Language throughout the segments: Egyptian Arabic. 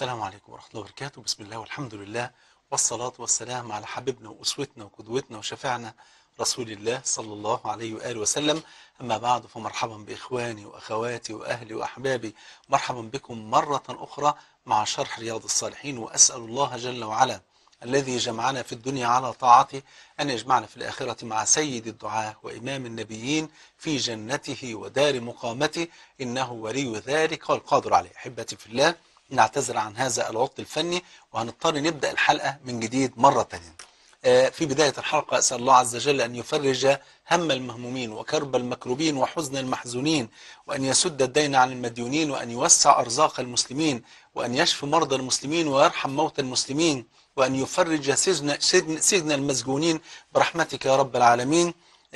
السلام عليكم ورحمة الله وبركاته بسم الله والحمد لله والصلاة والسلام على حبيبنا وأسوتنا وقدوتنا وشفعنا رسول الله صلى الله عليه وآله وسلم أما بعد فمرحبا بإخواني وأخواتي وأهلي وأحبابي مرحبا بكم مرة أخرى مع شرح رياض الصالحين وأسأل الله جل وعلا الذي جمعنا في الدنيا على طاعته أن يجمعنا في الآخرة مع سيد الدعاء وإمام النبيين في جنته ودار مقامته إنه ولي ذلك والقادر عليه أحبتي في الله نعتذر عن هذا العطل الفني وهنضطر نبدأ الحلقة من جديد مرة تانية في بداية الحلقة أسأل الله عز وجل أن يفرج هم المهمومين وكرب المكروبين وحزن المحزونين وأن يسد الدين عن المديونين وأن يوسع أرزاق المسلمين وأن يشفي مرضى المسلمين ويرحم موتى المسلمين وأن يفرج سجن, سجن, سجن المسجونين برحمتك يا رب العالمين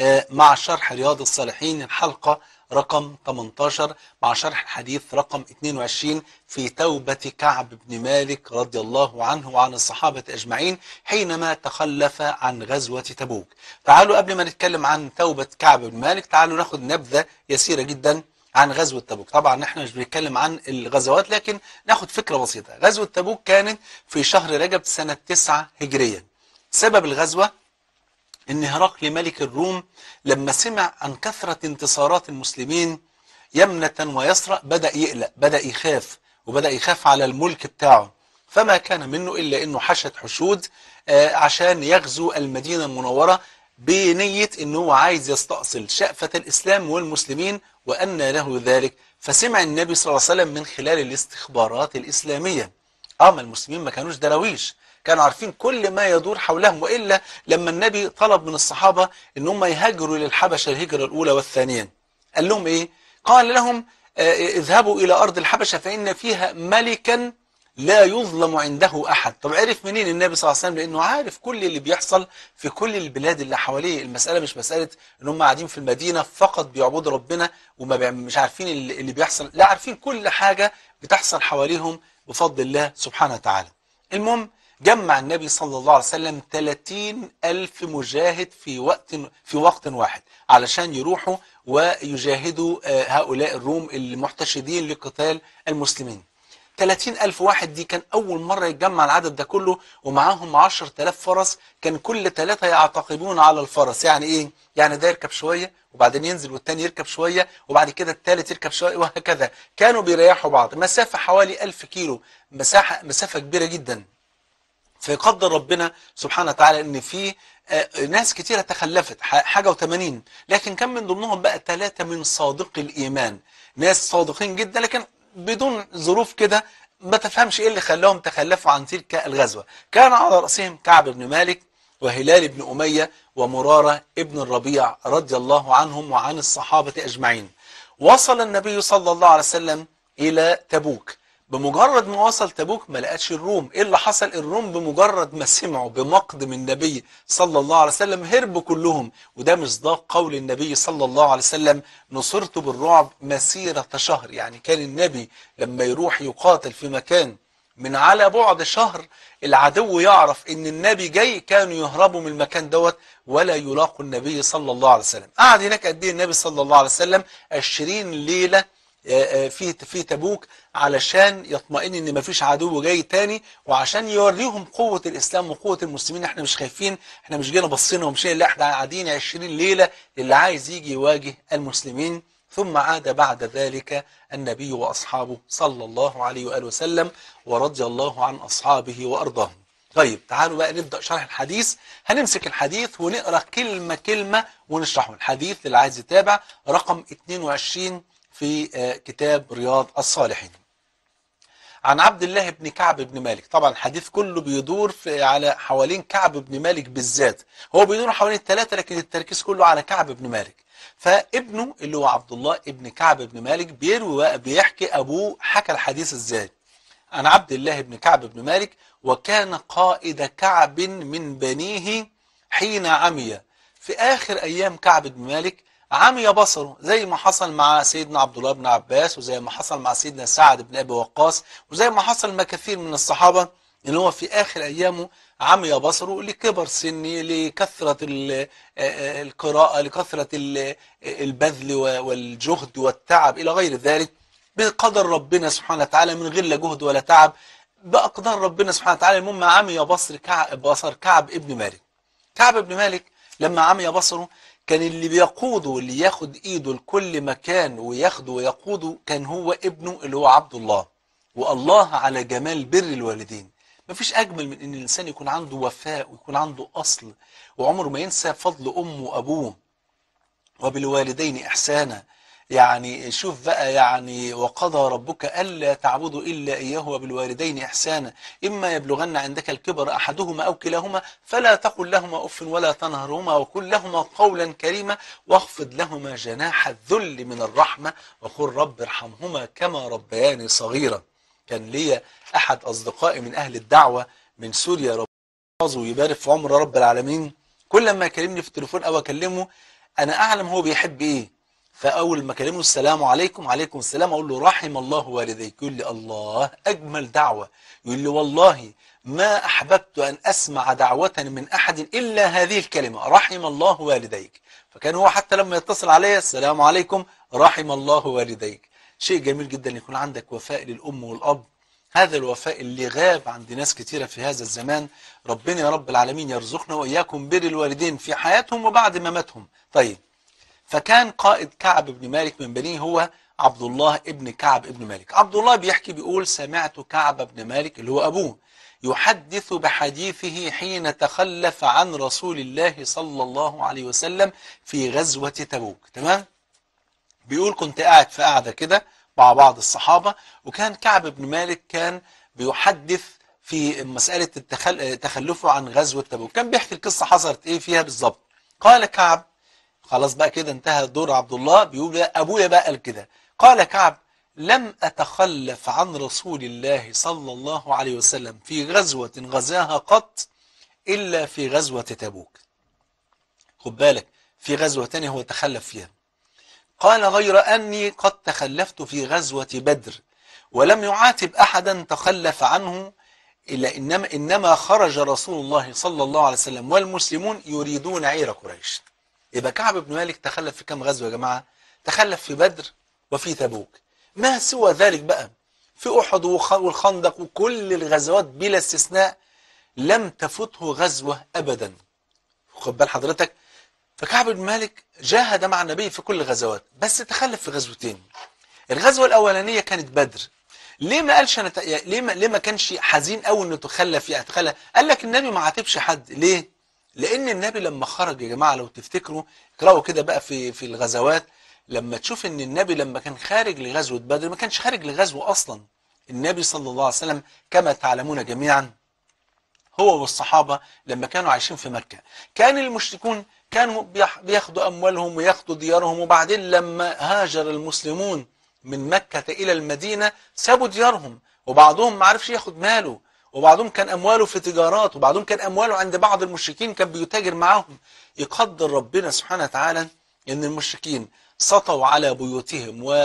مع شرح رياض الصالحين الحلقة رقم 18 مع شرح الحديث رقم 22 في توبة كعب بن مالك رضي الله عنه وعن الصحابة أجمعين حينما تخلف عن غزوة تبوك تعالوا قبل ما نتكلم عن توبة كعب بن مالك تعالوا ناخد نبذة يسيرة جدا عن غزوة تبوك طبعا احنا مش بنتكلم عن الغزوات لكن ناخد فكرة بسيطة غزوة تبوك كانت في شهر رجب سنة 9 هجريا سبب الغزوة ان هرقل ملك الروم لما سمع عن كثرة انتصارات المسلمين يمنة ويسرى بدأ يقلق بدأ يخاف وبدأ يخاف على الملك بتاعه فما كان منه إلا أنه حشد حشود عشان يغزو المدينة المنورة بنية أنه هو عايز يستأصل شأفة الإسلام والمسلمين وأن له ذلك فسمع النبي صلى الله عليه وسلم من خلال الاستخبارات الإسلامية أما المسلمين ما كانوش دراويش كانوا عارفين كل ما يدور حولهم وإلا لما النبي طلب من الصحابة ان هم يهاجروا للحبشة الهجرة الأولى والثانية قال لهم إيه قال لهم اذهبوا إلى أرض الحبشة فإن فيها ملكا لا يظلم عنده أحد طب عرف منين النبي صلى الله عليه وسلم لأنه عارف كل اللي بيحصل في كل البلاد اللي حواليه المسألة مش مسألة ان هم قاعدين في المدينة فقط بيعبدوا ربنا وما مش عارفين اللي بيحصل لا عارفين كل حاجة بتحصل حواليهم بفضل الله سبحانه وتعالى المهم جمع النبي صلى الله عليه وسلم 30 ألف مجاهد في وقت في وقت واحد علشان يروحوا ويجاهدوا هؤلاء الروم المحتشدين لقتال المسلمين 30 ألف واحد دي كان أول مرة يتجمع العدد ده كله ومعاهم 10000 فرس كان كل ثلاثة يعتقبون على الفرس يعني إيه؟ يعني ده يركب شوية وبعدين ينزل والتاني يركب شوية وبعد كده الثالث يركب شوية وهكذا كانوا بيريحوا بعض مسافة حوالي 1000 كيلو مساحة مسافة كبيرة جدا فيقدر ربنا سبحانه وتعالى ان في ناس كتيرة تخلفت حاجة وثمانين لكن كان من ضمنهم بقى ثلاثة من صادق الإيمان ناس صادقين جدا لكن بدون ظروف كده ما تفهمش ايه اللي خلاهم تخلفوا عن تلك الغزوة كان على رأسهم كعب بن مالك وهلال بن أمية ومرارة ابن الربيع رضي الله عنهم وعن الصحابة أجمعين وصل النبي صلى الله عليه وسلم إلى تبوك بمجرد ما وصل تبوك ما لقاش الروم ايه اللي حصل الروم بمجرد ما سمعوا بمقدم النبي صلى الله عليه وسلم هربوا كلهم وده مصداق قول النبي صلى الله عليه وسلم نصرت بالرعب مسيرة شهر يعني كان النبي لما يروح يقاتل في مكان من على بعد شهر العدو يعرف ان النبي جاي كانوا يهربوا من المكان دوت ولا يلاقوا النبي صلى الله عليه وسلم قعد هناك قد ايه النبي صلى الله عليه وسلم 20 ليله في في تبوك علشان يطمئن ان مفيش عدو جاي تاني وعشان يوريهم قوة الاسلام وقوة المسلمين احنا مش خايفين احنا مش جينا بصينا ومشينا لا احنا قاعدين 20 ليلة اللي عايز يجي يواجه المسلمين ثم عاد بعد ذلك النبي واصحابه صلى الله عليه واله وسلم ورضي الله عن اصحابه وارضاهم طيب تعالوا بقى نبدأ شرح الحديث هنمسك الحديث ونقرأ كلمة كلمة ونشرحه الحديث اللي عايز يتابع رقم 22 في كتاب رياض الصالحين عن عبد الله بن كعب بن مالك طبعا الحديث كله بيدور في على حوالين كعب بن مالك بالذات هو بيدور حوالين الثلاثة لكن التركيز كله على كعب بن مالك فابنه اللي هو عبد الله ابن كعب بن مالك بيروي بيحكي أبوه حكى الحديث ازاي عن عبد الله بن كعب بن مالك وكان قائد كعب من بنيه حين عمي في آخر أيام كعب بن مالك عمي بصره زي ما حصل مع سيدنا عبد الله بن عباس وزي ما حصل مع سيدنا سعد بن أبي وقاص وزي ما حصل مع كثير من الصحابة ان هو في آخر أيامه عمي بصره لكبر سني لكثرة القراءة لكثرة البذل والجهد والتعب إلى غير ذلك بقدر ربنا سبحانه وتعالى من غير لا جهد ولا تعب باقدار ربنا سبحانه وتعالى المهم عمي بصر كعب بصر كعب ابن مالك كعب ابن مالك لما عمي بصره كان اللي بيقوده واللي ياخد ايده لكل مكان وياخده ويقوده كان هو ابنه اللي هو عبد الله والله على جمال بر الوالدين مفيش اجمل من ان الانسان يكون عنده وفاء ويكون عنده اصل وعمره ما ينسى فضل امه وابوه وبالوالدين احسانا يعني شوف بقى يعني وقضى ربك الا تعبدوا الا اياه وبالوالدين احسانا اما يبلغن عندك الكبر احدهما او كلاهما فلا تقل لهما اف ولا تنهرهما وقل لهما قولا كريما واخفض لهما جناح الذل من الرحمه وقل رب ارحمهما كما ربياني صغيرا كان ليا احد اصدقائي من اهل الدعوه من سوريا ربنا يحفظه ويبارك في عمر رب العالمين كل ما يكلمني في التليفون او اكلمه انا اعلم هو بيحب ايه فاول ما اكلمه السلام عليكم وعليكم السلام اقول له رحم الله والديك يقول لي الله اجمل دعوه يقول لي والله ما احببت ان اسمع دعوه من احد الا هذه الكلمه رحم الله والديك فكان هو حتى لما يتصل عليا السلام عليكم رحم الله والديك شيء جميل جدا يكون عندك وفاء للام والاب هذا الوفاء اللي غاب عند ناس كتيرة في هذا الزمان ربنا يا رب العالمين يرزقنا وإياكم بر الوالدين في حياتهم وبعد مماتهم طيب فكان قائد كعب بن مالك من بنيه هو عبد الله ابن كعب ابن مالك عبد الله بيحكي بيقول سمعت كعب بن مالك اللي هو أبوه يحدث بحديثه حين تخلف عن رسول الله صلى الله عليه وسلم في غزوة تبوك تمام بيقول كنت قاعد في قاعدة كده مع بعض الصحابة وكان كعب بن مالك كان بيحدث في مسألة التخل... تخلفه عن غزوة تبوك كان بيحكي القصة حصلت ايه فيها بالظبط قال كعب خلاص بقى كده انتهى دور عبد الله بيقول ابويا بقى قال كده قال كعب لم أتخلف عن رسول الله صلى الله عليه وسلم في غزوة غزاها قط إلا في غزوة تبوك خد بالك في غزوة تانية هو تخلف فيها قال غير أني قد تخلفت في غزوة بدر ولم يعاتب أحدا تخلف عنه إلا إنما, إنما خرج رسول الله صلى الله عليه وسلم والمسلمون يريدون عير قريش يبقى كعب بن مالك تخلف في كم غزوة يا جماعة تخلف في بدر وفي تبوك ما سوى ذلك بقى في أحد والخندق وكل الغزوات بلا استثناء لم تفته غزوة أبدا خد بال حضرتك فكعب بن مالك جاهد مع النبي في كل الغزوات بس تخلف في غزوتين الغزوة الأولانية كانت بدر ليه ما قالش أنا ت... ليه ما ليه ما كانش حزين قوي انه تخلف يعني تخلف قال لك النبي ما عاتبش حد ليه لان النبي لما خرج يا جماعه لو تفتكروا اقراوا كده بقى في في الغزوات لما تشوف ان النبي لما كان خارج لغزوه بدر ما كانش خارج لغزوه اصلا النبي صلى الله عليه وسلم كما تعلمون جميعا هو والصحابه لما كانوا عايشين في مكه كان المشركون كانوا بياخدوا اموالهم وياخدوا ديارهم وبعدين لما هاجر المسلمون من مكه الى المدينه سابوا ديارهم وبعضهم ما عرفش ياخد ماله وبعضهم كان أمواله في تجارات وبعضهم كان أمواله عند بعض المشركين كان بيتاجر معاهم يقدر ربنا سبحانه وتعالى أن المشركين سطوا على بيوتهم و...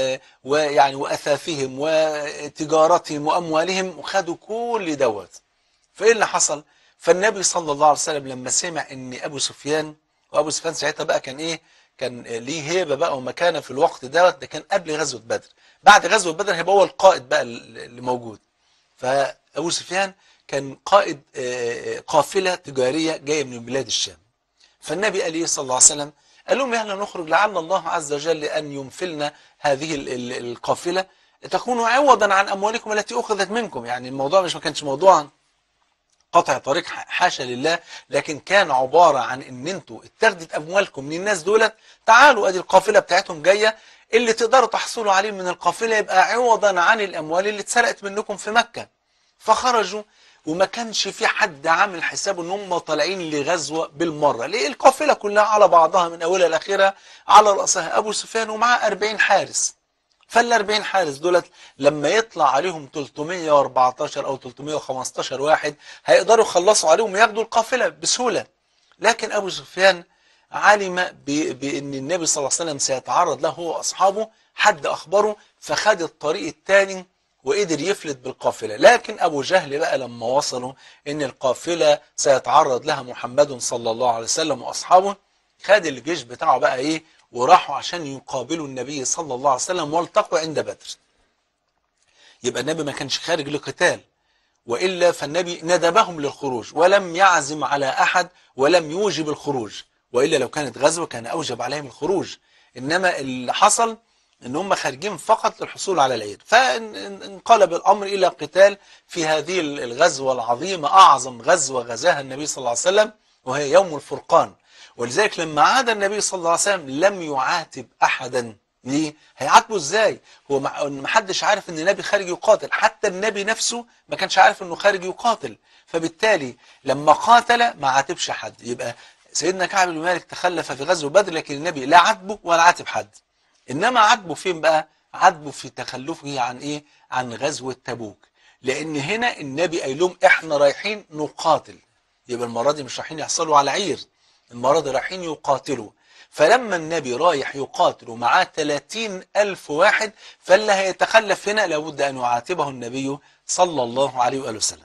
ويعني وأثاثهم وتجارتهم وأموالهم وخدوا كل دوت فإيه اللي حصل فالنبي صلى الله عليه وسلم لما سمع أن أبو سفيان وأبو سفيان ساعتها بقى كان إيه كان ليه هيبة بقى ومكانة في الوقت دوت ده كان قبل غزوة بدر بعد غزوة بدر هيبقى هو القائد بقى اللي موجود فأبو سفيان كان قائد قافلة تجارية جاية من بلاد الشام فالنبي قال إيه صلى الله عليه وسلم قال لهم يلا نخرج لعل الله عز وجل أن ينفلنا هذه القافلة تكون عوضا عن أموالكم التي أخذت منكم يعني الموضوع مش ما كانش موضوعا قطع طريق حاشا لله لكن كان عبارة عن ان انتوا اتخذت اموالكم من الناس دولت تعالوا ادي القافلة بتاعتهم جاية اللي تقدروا تحصلوا عليه من القافلة يبقى عوضا عن الاموال اللي اتسرقت منكم في مكة فخرجوا وما كانش في حد عامل حسابه ان هم طالعين لغزوة بالمرة ليه القافلة كلها على بعضها من اولها لاخرها على رأسها ابو سفيان ومعاه 40 حارس فال 40 حارس دولت لما يطلع عليهم 314 او 315 واحد هيقدروا يخلصوا عليهم وياخدوا القافلة بسهولة لكن ابو سفيان علم بان النبي صلى الله عليه وسلم سيتعرض له هو واصحابه حد اخبره فخد الطريق الثاني وقدر يفلت بالقافلة لكن أبو جهل بقى لما وصلوا إن القافلة سيتعرض لها محمد صلى الله عليه وسلم وأصحابه خد الجيش بتاعه بقى إيه وراحوا عشان يقابلوا النبي صلى الله عليه وسلم والتقوا عند بدر يبقى النبي ما كانش خارج لقتال وإلا فالنبي ندبهم للخروج ولم يعزم على أحد ولم يوجب الخروج وإلا لو كانت غزوة كان أوجب عليهم الخروج إنما اللي حصل إن هم خارجين فقط للحصول على العير فانقلب الأمر إلى قتال في هذه الغزوة العظيمة أعظم غزوة غزاها النبي صلى الله عليه وسلم وهي يوم الفرقان ولذلك لما عاد النبي صلى الله عليه وسلم لم يعاتب أحدا ليه؟ هيعاتبه ازاي؟ هو ما حدش عارف ان النبي خارج يقاتل، حتى النبي نفسه ما كانش عارف انه خارج يقاتل، فبالتالي لما قاتل ما عاتبش حد، يبقى سيدنا كعب بن مالك تخلف في غزوه بدر لكن النبي لا عاتبه ولا عاتب حد. انما عاتبه فين بقى؟ عاتبه في تخلفه عن ايه؟ عن غزوه تبوك. لان هنا النبي قال لهم احنا رايحين نقاتل. يبقى المره دي مش رايحين يحصلوا على عير. المره دي رايحين يقاتلوا. فلما النبي رايح يقاتل ومعاه 30 ألف واحد فاللي هيتخلف هنا لابد أن يعاتبه النبي صلى الله عليه وآله وسلم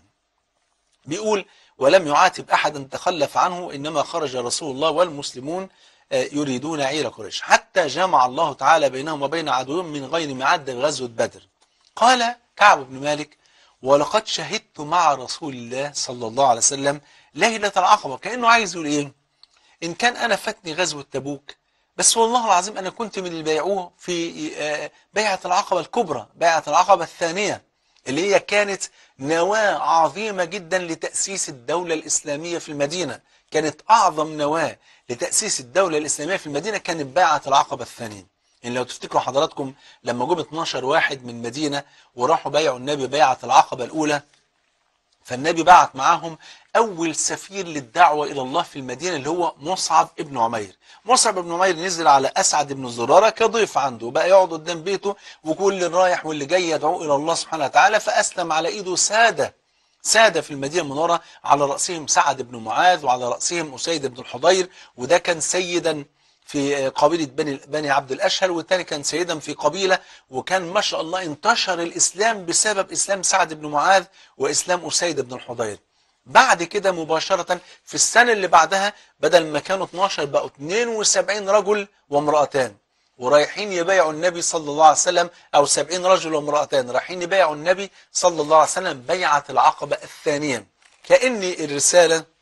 بيقول ولم يعاتب أحدا تخلف عنه إنما خرج رسول الله والمسلمون يريدون عير قريش حتى جمع الله تعالى بينهم وبين عدوهم من غير معد غزوة بدر قال كعب بن مالك ولقد شهدت مع رسول الله صلى الله عليه وسلم ليلة العقبة كأنه عايز يقول إيه إن كان أنا فاتني غزوة تبوك بس والله العظيم أنا كنت من اللي بايعوه في بيعة العقبة الكبرى بيعة العقبة الثانية اللي هي كانت نواة عظيمة جدا لتأسيس الدولة الإسلامية في المدينة كانت أعظم نواة لتأسيس الدولة الإسلامية في المدينة كانت بيعة العقبة الثانية إن لو تفتكروا حضراتكم لما جم 12 واحد من مدينة وراحوا بايعوا النبي بيعة العقبة الأولى فالنبي بعت معاهم أول سفير للدعوة إلى الله في المدينة اللي هو مصعب ابن عمير مصعب ابن عمير نزل على أسعد بن زرارة كضيف عنده بقى يقعد قدام بيته وكل رايح واللي جاي يدعو إلى الله سبحانه وتعالى فأسلم على إيده سادة سادة في المدينة المنورة على رأسهم سعد بن معاذ وعلى رأسهم أسيد بن الحضير وده كان سيدا في قبيلة بني, بني عبد الأشهل والثاني كان سيدا في قبيلة وكان ما شاء الله انتشر الإسلام بسبب إسلام سعد بن معاذ وإسلام أسيد بن الحضير بعد كده مباشرة في السنة اللي بعدها بدل ما كانوا 12 بقوا 72 رجل وامرأتان ورايحين يبايعوا النبي صلى الله عليه وسلم أو 70 رجل وامرأتان رايحين يبايعوا النبي صلى الله عليه وسلم بيعة العقبة الثانية كأن الرسالة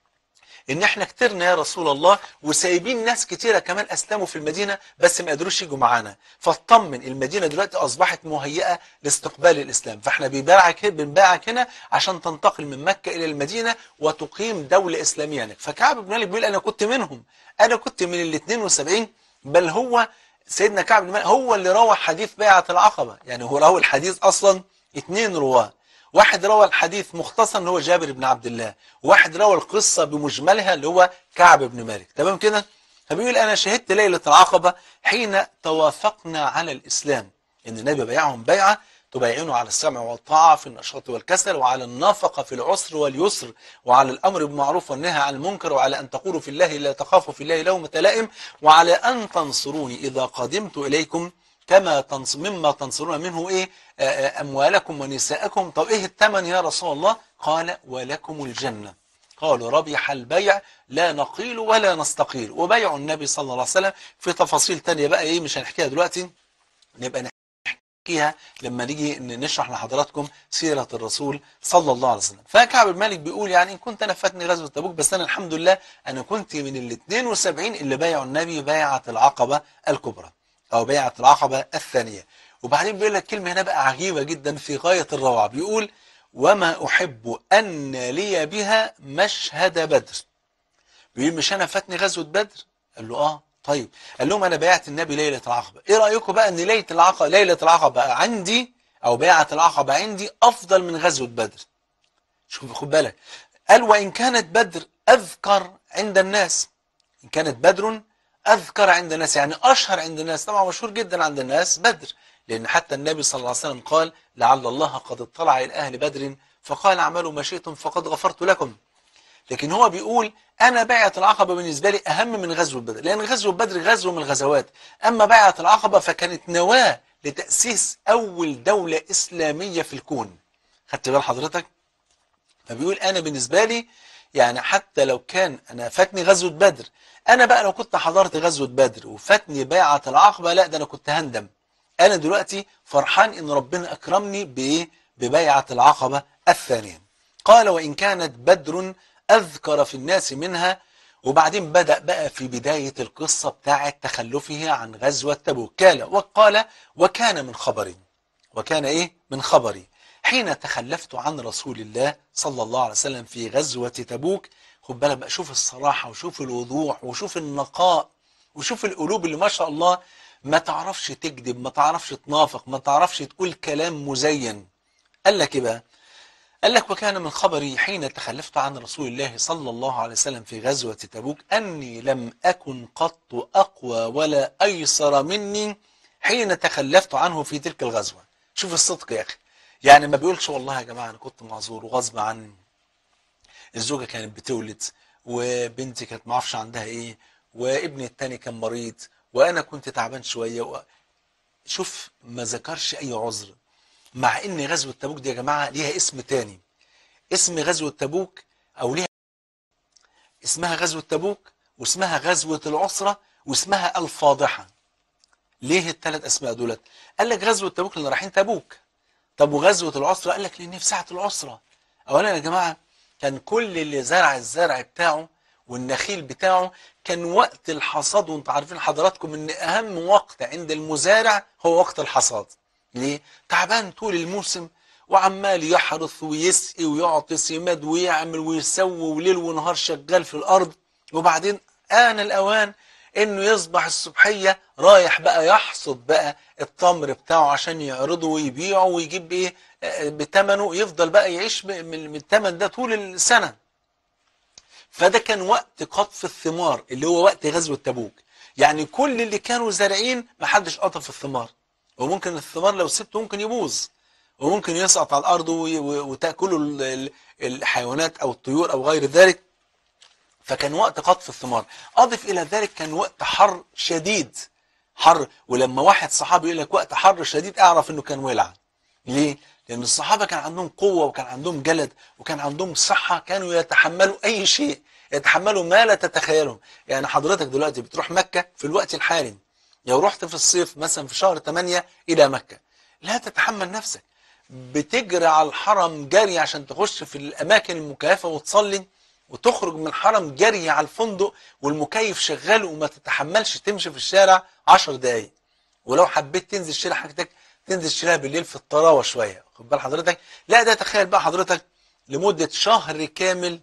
ان احنا كترنا يا رسول الله وسايبين ناس كتيره كمان اسلموا في المدينه بس ما قدروش يجوا معانا فاطمن المدينه دلوقتي اصبحت مهيئه لاستقبال الاسلام فاحنا بنبايعك بنبايعك هنا عشان تنتقل من مكه الى المدينه وتقيم دوله اسلاميه هناك فكعب بن مالك بيقول انا كنت منهم انا كنت من ال 72 بل هو سيدنا كعب بن مالك هو اللي روى حديث بيعه العقبه يعني هو روى الحديث اصلا اثنين رواه واحد روى الحديث مختصر اللي هو جابر بن عبد الله واحد روى القصة بمجملها اللي هو كعب بن مالك تمام كده فبيقول أنا شهدت ليلة العقبة حين توافقنا على الإسلام إن النبي بيعهم بيعة تبايعونه على السمع والطاعة في النشاط والكسل وعلى النفقة في العسر واليسر وعلى الأمر بالمعروف والنهي عن المنكر وعلى أن تقولوا في الله لا تخافوا في الله لومة لائم وعلى أن تنصروني إذا قدمت إليكم كما تنص... مما تنصرون منه ايه اموالكم ونساءكم طب ايه الثمن يا رسول الله قال ولكم الجنة قالوا ربح البيع لا نقيل ولا نستقيل وبيع النبي صلى الله عليه وسلم في تفاصيل تانية بقى ايه مش هنحكيها دلوقتي نبقى نحكيها لما نيجي نشرح لحضراتكم سيرة الرسول صلى الله عليه وسلم فكعب الملك بيقول يعني ان كنت انا فاتني غزوة تبوك بس انا الحمد لله انا كنت من ال 72 اللي بايعوا النبي بيعة العقبة الكبرى أو بيعة العقبة الثانية وبعدين بيقول لك كلمة هنا بقى عجيبة جدا في غاية الروعة بيقول وما أحب أن لي بها مشهد بدر بيقول مش أنا فاتني غزوة بدر قال له آه طيب قال لهم أنا بايعت النبي ليلة العقبة إيه رأيكم بقى أن ليلة العقبة ليلة العقبة عندي أو بيعة العقبة عندي أفضل من غزوة بدر شوف خد بالك قال وإن كانت بدر أذكر عند الناس إن كانت بدر أذكر عند الناس يعني أشهر عند الناس طبعا مشهور جدا عند الناس بدر لأن حتى النبي صلى الله عليه وسلم قال لعل الله قد اطلع إلى أهل بدر فقال اعملوا ما شئتم فقد غفرت لكم لكن هو بيقول أنا بيعة العقبة بالنسبة لي أهم من غزوة بدر لأن غزوة بدر غزوة من الغزوات أما بيعة العقبة فكانت نواة لتأسيس أول دولة إسلامية في الكون خدت بال حضرتك فبيقول أنا بالنسبة لي يعني حتى لو كان أنا فاتني غزوة بدر أنا بقى لو كنت حضرت غزوة بدر وفاتني بيعة العقبة لا ده أنا كنت هندم أنا دلوقتي فرحان إن ربنا أكرمني بإيه ببيعة العقبة الثانية قال وإن كانت بدر أذكر في الناس منها وبعدين بدأ بقى في بداية القصة بتاعة تخلفه عن غزوة تبوك قال وقال وكان من خبري وكان إيه من خبري حين تخلفت عن رسول الله صلى الله عليه وسلم في غزوة تبوك خد بالك بقى شوف الصراحة وشوف الوضوح وشوف النقاء وشوف القلوب اللي ما شاء الله ما تعرفش تكذب ما تعرفش تنافق ما تعرفش تقول كلام مزين قال لك إيه بقى قال لك وكان من خبري حين تخلفت عن رسول الله صلى الله عليه وسلم في غزوة تبوك أني لم أكن قط أقوى ولا أيسر مني حين تخلفت عنه في تلك الغزوة شوف الصدق يا أخي يعني ما بيقولش والله يا جماعة أنا كنت معذور وغصب عني الزوجة كانت بتولد وبنتي كانت معرفش عندها إيه وابني التاني كان مريض وأنا كنت تعبان شوية و... شوف ما ذكرش أي عذر مع ان غزوة تبوك دي يا جماعة ليها اسم تاني اسم غزوة تبوك او ليها اسمها غزوة تبوك واسمها غزوة العسرة واسمها الفاضحة ليه الثلاث اسماء دولت قال لك غزوة تبوك لان رايحين تبوك طب وغزوة العسرة قال لك لان في ساعة العسرة اولا يا جماعة كان كل اللي زرع الزرع بتاعه والنخيل بتاعه كان وقت الحصاد وانتم عارفين حضراتكم ان اهم وقت عند المزارع هو وقت الحصاد ليه؟ تعبان طول الموسم وعمال يحرث ويسقي ويعطي سماد ويعمل ويسوي وليل ونهار شغال في الارض وبعدين آن الاوان انه يصبح الصبحيه رايح بقى يحصد بقى التمر بتاعه عشان يعرضه ويبيعه ويجيب ايه بثمنه يفضل بقى يعيش من الثمن ده طول السنه. فده كان وقت قطف الثمار اللي هو وقت غزوه تبوك. يعني كل اللي كانوا زارعين ما حدش قطف الثمار. وممكن الثمار لو سبته ممكن يبوظ وممكن يسقط على الارض وتاكله الحيوانات او الطيور او غير ذلك فكان وقت قطف الثمار اضف الى ذلك كان وقت حر شديد حر ولما واحد صحابي يقول لك وقت حر شديد اعرف انه كان ولع ليه لان الصحابه كان عندهم قوه وكان عندهم جلد وكان عندهم صحه كانوا يتحملوا اي شيء يتحملوا ما لا تتخيله يعني حضرتك دلوقتي بتروح مكه في الوقت الحالي لو رحت في الصيف مثلا في شهر 8 إلى مكة لا تتحمل نفسك بتجري على الحرم جري عشان تخش في الأماكن المكيفة وتصلي وتخرج من الحرم جري على الفندق والمكيف شغال وما تتحملش تمشي في الشارع 10 دقايق ولو حبيت تنزل تشتري حاجتك تنزل تشتريها بالليل في الطراوة شوية خد بال حضرتك لا ده تخيل بقى حضرتك لمدة شهر كامل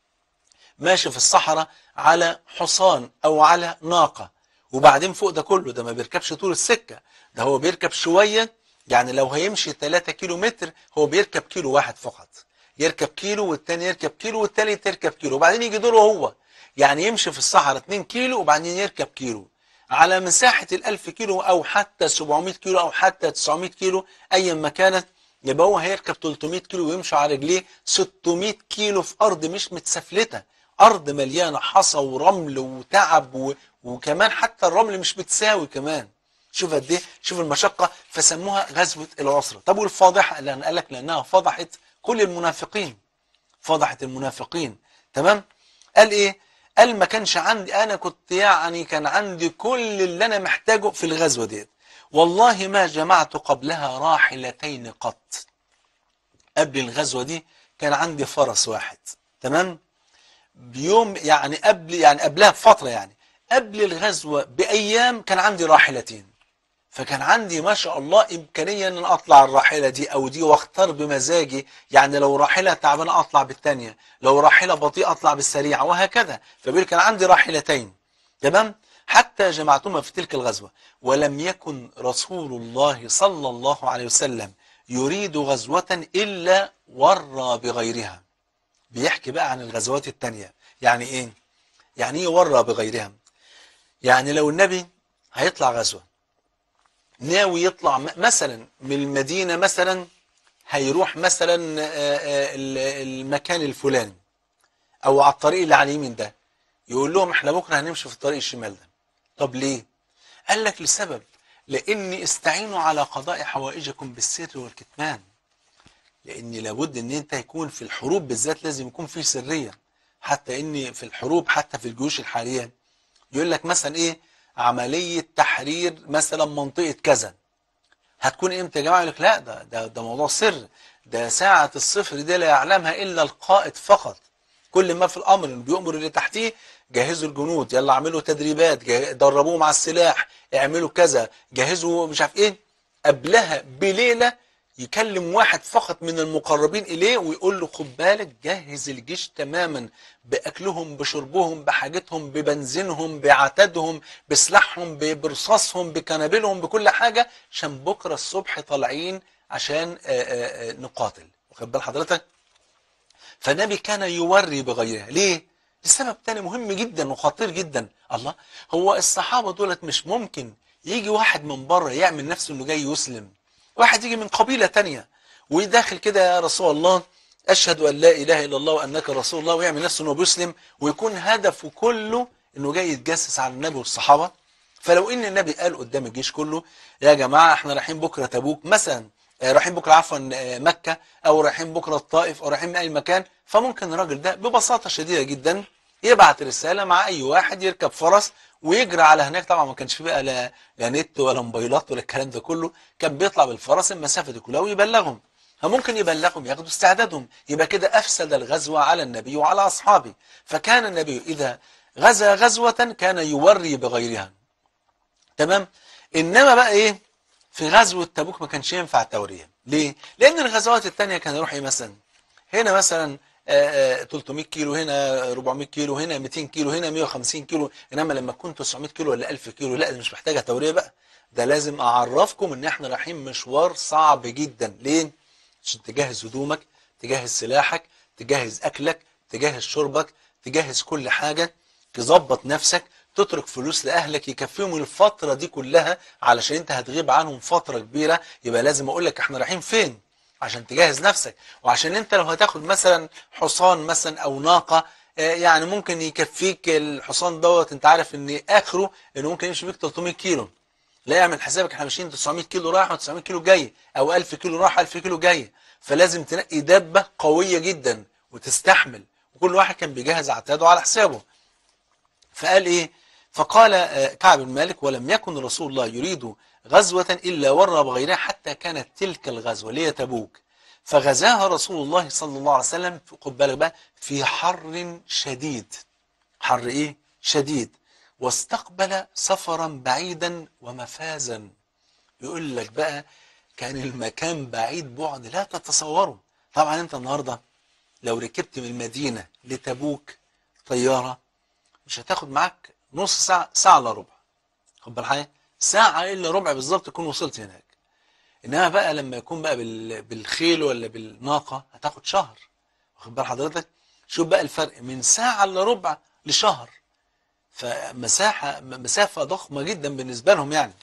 ماشي في الصحراء على حصان أو على ناقة وبعدين فوق ده كله ده ما بيركبش طول السكة ده هو بيركب شوية يعني لو هيمشي 3 كيلو متر هو بيركب كيلو واحد فقط يركب كيلو والتاني يركب كيلو والتالت يركب كيلو وبعدين يجي دوره هو يعني يمشي في الصحراء 2 كيلو وبعدين يركب كيلو على مساحة الألف كيلو أو حتى 700 كيلو أو حتى 900 كيلو أيا ما كانت يبقى هو هيركب 300 كيلو ويمشي على رجليه 600 كيلو في أرض مش متسفلتة أرض مليانة حصى ورمل وتعب و... وكمان حتى الرمل مش بتساوي كمان شوف قد ايه شوف المشقة فسموها غزوة العسرة طب والفاضحة لأن قال لك لأنها فضحت كل المنافقين فضحت المنافقين تمام قال ايه قال ما كانش عندي انا كنت يعني كان عندي كل اللي انا محتاجه في الغزوة ديت والله ما جمعت قبلها راحلتين قط قبل الغزوة دي كان عندي فرس واحد تمام بيوم يعني قبل يعني قبلها بفترة يعني قبل الغزوة بأيام كان عندي راحلتين فكان عندي ما شاء الله إمكانية أن أطلع الراحلة دي أو دي واختار بمزاجي يعني لو راحلة تعبانة أطلع بالتانية لو راحلة بطيئة أطلع بالسريعة وهكذا فبيقول كان عندي راحلتين تمام حتى جمعتهما في تلك الغزوة ولم يكن رسول الله صلى الله عليه وسلم يريد غزوة إلا ورى بغيرها بيحكي بقى عن الغزوات التانية يعني إيه يعني إيه ورى بغيرها يعني لو النبي هيطلع غزوة ناوي يطلع مثلا من المدينة مثلا هيروح مثلا المكان الفلاني او على الطريق اللي على اليمين ده يقول لهم احنا بكره هنمشي في الطريق الشمال ده طب ليه قال لك لسبب لاني استعينوا على قضاء حوائجكم بالسر والكتمان لان لابد ان انت يكون في الحروب بالذات لازم يكون في سريه حتى ان في الحروب حتى في الجيوش الحاليه يقول لك مثلا ايه عملية تحرير مثلا منطقة كذا هتكون امتى يا جماعة يقول لك لا ده, ده, ده موضوع سر ده ساعة الصفر دي لا يعلمها إلا القائد فقط كل ما في الأمر إنه بيأمر اللي تحتيه جهزوا الجنود يلا اعملوا تدريبات جه- دربوهم على السلاح اعملوا كذا جهزوا مش عارف ايه قبلها بليلة يكلم واحد فقط من المقربين إليه ويقول له خد بالك جهز الجيش تماما بأكلهم بشربهم بحاجتهم ببنزينهم بعتادهم بسلاحهم ب- برصاصهم بكنابلهم بكل حاجة عشان بكرة الصبح طالعين عشان آه، آه، آه، نقاتل واخد بال حضرتك فالنبي كان يوري بغيرها ليه لسبب تاني مهم جدا وخطير جدا الله هو الصحابة دولت مش ممكن يجي واحد من بره يعمل نفسه انه جاي يسلم واحد يجي من قبيلة تانية ويداخل كده يا رسول الله أشهد أن لا إله إلا الله وأنك رسول الله ويعمل نفسه أنه بيسلم ويكون هدفه كله أنه جاي يتجسس على النبي والصحابة فلو ان النبي قال قدام الجيش كله يا جماعه احنا رايحين بكره تبوك مثلا آه، رايحين بكره عفوا آه، مكه او رايحين بكره الطائف او رايحين من اي مكان فممكن الراجل ده ببساطه شديده جدا يبعت رساله مع اي واحد يركب فرس ويجري على هناك طبعا ما كانش في بقى لا, لا نت ولا موبايلات ولا الكلام ده كله كان بيطلع بالفرس المسافه دي كلها ويبلغهم فممكن يبلغهم ياخدوا استعدادهم يبقى كده افسد الغزوه على النبي وعلى اصحابه فكان النبي اذا غزا غزوه كان يوري بغيرها تمام انما بقى ايه في غزوه تبوك ما كانش ينفع التوريه ليه لان الغزوات الثانيه كان يروح ايه مثلا هنا مثلا آه، آه، 300 كيلو هنا 400 كيلو هنا 200 كيلو هنا 150 كيلو انما لما تكون 900 كيلو ولا 1000 كيلو لا دي مش محتاجه توريه بقى ده لازم اعرفكم ان احنا رايحين مشوار صعب جدا ليه عشان تجهز هدومك تجهز سلاحك تجهز اكلك تجهز شربك تجهز كل حاجه تظبط نفسك تترك فلوس لاهلك يكفيهم الفتره دي كلها علشان انت هتغيب عنهم فتره كبيره يبقى لازم اقول لك احنا رايحين فين عشان تجهز نفسك وعشان انت لو هتاخد مثلا حصان مثلا او ناقه آه، يعني ممكن يكفيك الحصان دوت انت عارف ان اخره انه ممكن يمشي بيك 300 كيلو لا اعمل حسابك احنا ماشيين 900 كيلو رايح و900 كيلو جاي او 1000 كيلو رايح 1000 كيلو جاي فلازم تنقي دابه قويه جدا وتستحمل وكل واحد كان بيجهز عتاده على حسابه فقال ايه فقال آه، كعب بن مالك ولم يكن رسول الله يريد غزوة إلا ورى بغيرها حتى كانت تلك الغزوة اللي هي تبوك فغزاها رسول الله صلى الله عليه وسلم خد بالك بقى في حر شديد حر ايه شديد واستقبل سفرا بعيدا ومفازا يقول لك بقى كان المكان بعيد بعد لا تتصوره طبعا انت النهارده لو ركبت من المدينة لتبوك طيارة مش هتاخد معاك نص ساعة ساعة الا ربع خد بالك حاجة ساعة الا ربع بالظبط تكون وصلت هناك انما بقى لما يكون بقى بال- بالخيل ولا بالناقة هتاخد شهر واخد بال حضرتك شوف بقى الفرق من ساعة الا ربع لشهر فمساحة مسافة ضخمة جدا بالنسبة لهم يعني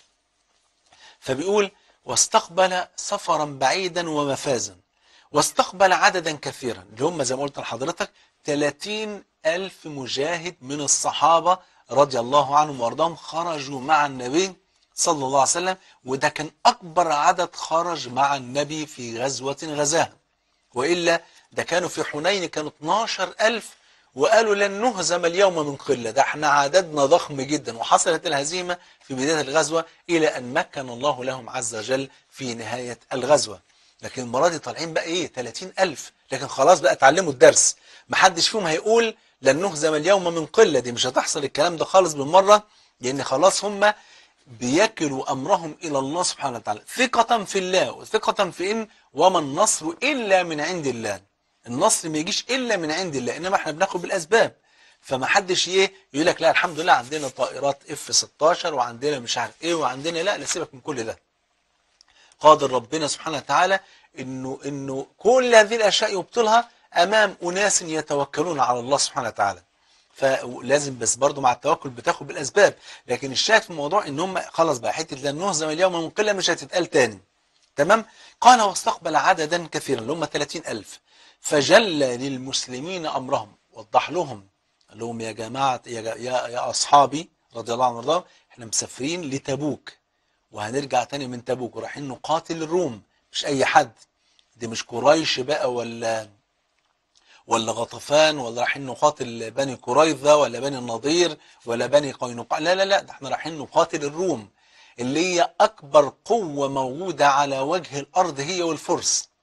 فبيقول واستقبل سفرا بعيدا ومفازا واستقبل عددا كثيرا اللي هم زي ما قلت لحضرتك 30 ألف مجاهد من الصحابة رضي الله عنهم وارضاهم خرجوا مع النبي صلى الله عليه وسلم وده كان أكبر عدد خرج مع النبي في غزوة غزاها وإلا ده كانوا في حنين كانوا 12 ألف وقالوا لن نهزم اليوم من قلة ده احنا عددنا ضخم جدا وحصلت الهزيمة في بداية الغزوة إلى أن مكن الله لهم عز وجل في نهاية الغزوة لكن المرة دي طالعين بقى إيه 30 ألف لكن خلاص بقى اتعلموا الدرس محدش فيهم هيقول لن نهزم اليوم من قلة دي مش هتحصل الكلام ده خالص بالمرة لأن خلاص هم بيكلوا أمرهم إلى الله سبحانه وتعالى ثقة في الله وثقة في إن وما النصر إلا من عند الله النصر ما يجيش إلا من عند الله إنما إحنا بناخد بالأسباب فما حدش ايه يقول لك لا الحمد لله عندنا طائرات اف 16 وعندنا مش عارف ايه وعندنا لا لا سيبك من كل ده قادر ربنا سبحانه وتعالى انه انه كل هذه الاشياء يبطلها امام اناس يتوكلون على الله سبحانه وتعالى فلازم بس برضو مع التوكل بتاخد بالاسباب لكن الشاهد في الموضوع ان هم خلاص بقى حته لن نهزم اليوم من قله مش هتتقال تاني تمام قال واستقبل عددا كثيرا اللي هم 30000 فجل للمسلمين امرهم وضح لهم قال لهم يا جماعه يا, جا- يا, يا اصحابي رضي الله عنهم وارضاهم احنا مسافرين لتبوك وهنرجع تاني من تبوك ورايحين نقاتل الروم مش اي حد دي مش قريش بقى ولا ولا غطفان ولا رايحين نقاتل بني قريظة ولا بني النضير ولا بني قينقاع لا لا لا ده احنا رايحين نقاتل الروم اللي هي اكبر قوة موجودة على وجه الارض هي والفرس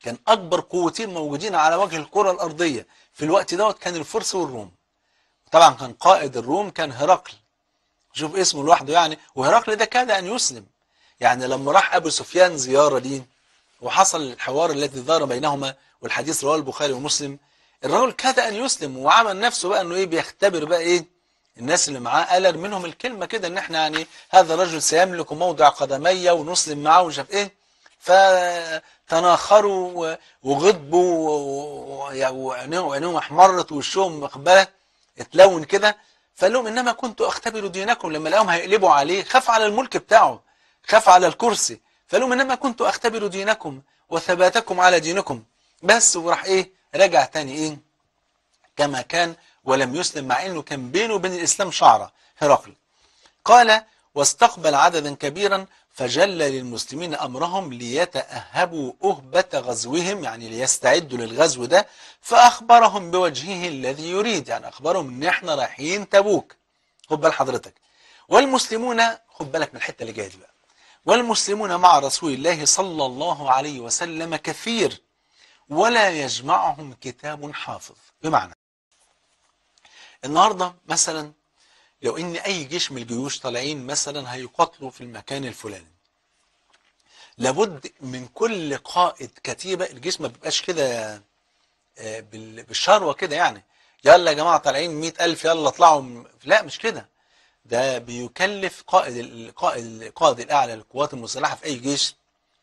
كان اكبر قوتين موجودين على وجه الكره الارضيه في الوقت دوت كان الفرس والروم طبعا كان قائد الروم كان هرقل شوف اسمه لوحده يعني وهرقل ده كاد ان يسلم يعني لما راح ابو سفيان زياره ليه وحصل الحوار الذي دار بينهما والحديث رواه البخاري ومسلم الرجل كاد ان يسلم وعمل نفسه بقى انه ايه بيختبر بقى ايه الناس اللي معاه قال منهم الكلمه كده ان احنا يعني هذا الرجل سيملك موضع قدمي ونسلم معه ومش عارف ايه فتناخروا وغضبوا وعينيهم وعينيهم احمرت وشهم مقبله اتلون كده فقال لهم انما كنت اختبر دينكم لما لقاهم هيقلبوا عليه خاف على الملك بتاعه خاف على الكرسي فقال لهم انما كنت اختبر دينكم وثباتكم على دينكم بس وراح ايه رجع تاني ايه كما كان ولم يسلم مع انه كان بينه وبين الاسلام شعره هرقل قال واستقبل عددا كبيرا فجل للمسلمين امرهم ليتاهبوا اهبه غزوهم يعني ليستعدوا للغزو ده فاخبرهم بوجهه الذي يريد يعني اخبرهم ان احنا رايحين تبوك خد بال حضرتك والمسلمون خد بالك من الحته اللي جايه دي بقى والمسلمون مع رسول الله صلى الله عليه وسلم كثير ولا يجمعهم كتاب حافظ بمعنى النهارده مثلا لو ان اي جيش من الجيوش طالعين مثلا هيقاتلوا في المكان الفلاني لابد من كل قائد كتيبه الجيش ما بيبقاش كده بالشروه كده يعني يلا يا جماعه طالعين 100000 يلا اطلعوا لا مش كده ده بيكلف قائد القائد القائد الاعلى للقوات المسلحه في اي جيش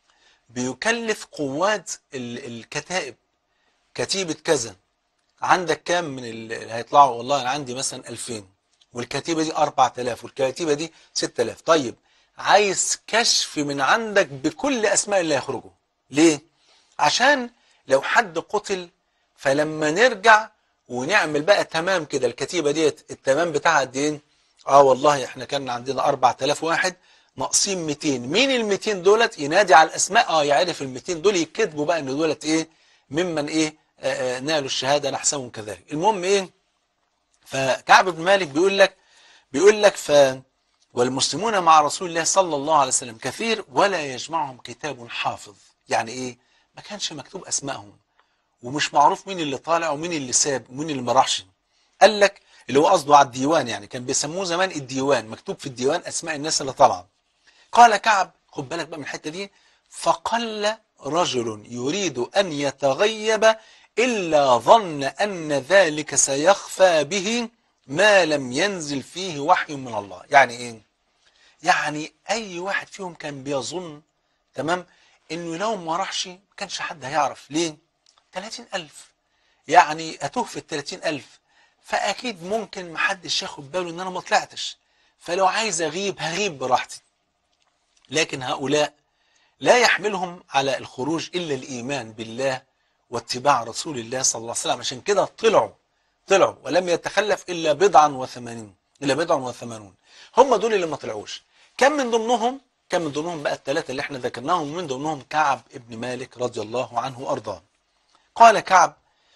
بيكلف قوات الكتائب كتيبه كذا عندك كام من اللي هيطلعوا والله انا عندي مثلا 2000 والكتيبه دي 4000 والكتيبه دي 6000 طيب عايز كشف من عندك بكل اسماء اللي هيخرجوا ليه عشان لو حد قتل فلما نرجع ونعمل بقى تمام كده الكتيبه ديت التمام بتاعها قد ايه اه والله احنا كان عندنا 4000 واحد ناقصين 200 مين ال 200 دولت ينادي على الاسماء اه يعرف ال 200 دول يكتبوا بقى ان دولت ايه ممن ايه آه آه نالوا الشهاده نحسبهم كذلك المهم ايه فكعب بن مالك بيقول لك بيقول لك ف والمسلمون مع رسول الله صلى الله عليه وسلم كثير ولا يجمعهم كتاب حافظ يعني ايه ما كانش مكتوب اسمائهم ومش معروف مين اللي طالع ومين اللي ساب ومين اللي ما راحش قال لك اللي هو قصده على الديوان يعني كان بيسموه زمان الديوان مكتوب في الديوان اسماء الناس اللي طالعه قال كعب خد بالك بقى من الحته دي فقل رجل يريد ان يتغيب الا ظن ان ذلك سيخفى به ما لم ينزل فيه وحي من الله يعني ايه يعني اي واحد فيهم كان بيظن تمام انه لو ما راحش ما كانش حد هيعرف ليه 30000 يعني اتوه في ال 30000 فاكيد ممكن محدش ياخد باله ان انا ما طلعتش فلو عايز اغيب هغيب براحتي لكن هؤلاء لا يحملهم على الخروج الا الايمان بالله واتباع رسول الله صلى الله عليه وسلم عشان كده طلعوا طلعوا ولم يتخلف الا بضعا وثمانين الا بضعا وثمانون هم دول اللي ما طلعوش كم من ضمنهم كم من ضمنهم بقى الثلاثه اللي احنا ذكرناهم من ضمنهم كعب ابن مالك رضي الله عنه وارضاه قال كعب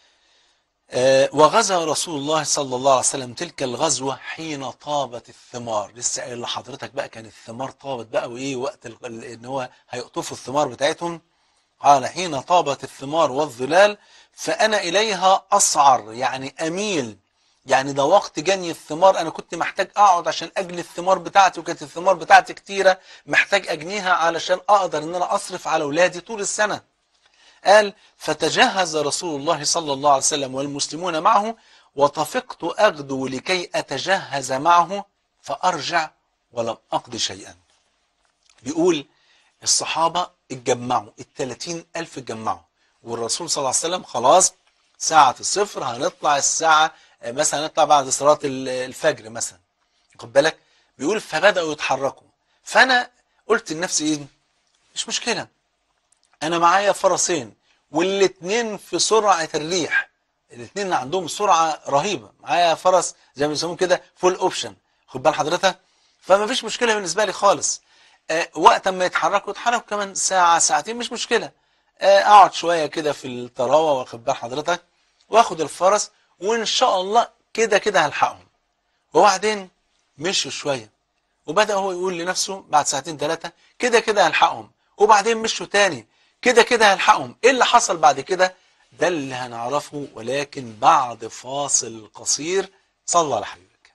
آه وغزا رسول الله صلى الله عليه وسلم تلك الغزوة حين طابت الثمار لسه قايل لحضرتك بقى كان الثمار طابت بقى وايه وقت ان هو هيقطفوا الثمار بتاعتهم قال حين طابت الثمار والظلال فأنا إليها أسعر يعني أميل يعني ده وقت جني الثمار أنا كنت محتاج أقعد عشان أجني الثمار بتاعتي وكانت الثمار بتاعتي كتيرة محتاج أجنيها علشان أقدر إن أنا أصرف على أولادي طول السنة قال فتجهز رسول الله صلى الله عليه وسلم والمسلمون معه وطفقت أغدو لكي أتجهز معه فأرجع ولم أقضي شيئا بيقول الصحابة اتجمعوا الثلاثين ألف اتجمعوا والرسول صلى الله عليه وسلم خلاص ساعة الصفر هنطلع الساعة مثلا نطلع بعد صلاة الفجر مثلا خد بالك بيقول فبدأوا يتحركوا فأنا قلت لنفسي إيه مش مشكلة أنا معايا فرسين والاتنين في سرعة الريح الاتنين عندهم سرعة رهيبة معايا فرس زي ما بيسموه كده فول اوبشن خد بال حضرتك فما فيش مشكلة بالنسبة لي خالص أه وقت ما يتحركوا يتحركوا كمان ساعة ساعتين مش مشكلة أه اقعد شوية كده في الطراوة واخد بال حضرتك واخد الفرس وان شاء الله كده كده هلحقهم وبعدين مشوا شوية وبدأ هو يقول لنفسه بعد ساعتين ثلاثة كده كده هلحقهم وبعدين مشوا تاني كده كده هنلحقهم ايه اللي حصل بعد كده ده اللي هنعرفه ولكن بعد فاصل قصير صلى على حبيبك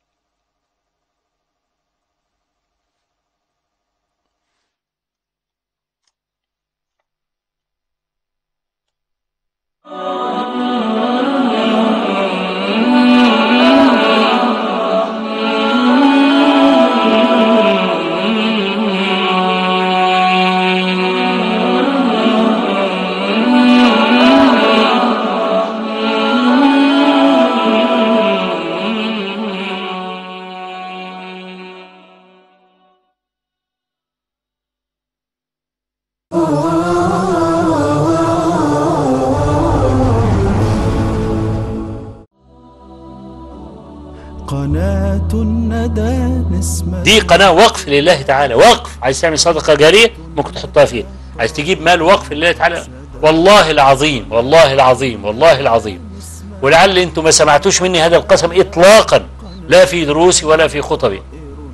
قناة الندى نسمة دي قناة وقف لله تعالى وقف عايز تعمل صدقة جارية ممكن تحطها فيها عايز تجيب مال وقف لله تعالى والله العظيم والله العظيم والله العظيم ولعل انتم ما سمعتوش مني هذا القسم اطلاقا لا في دروسي ولا في خطبي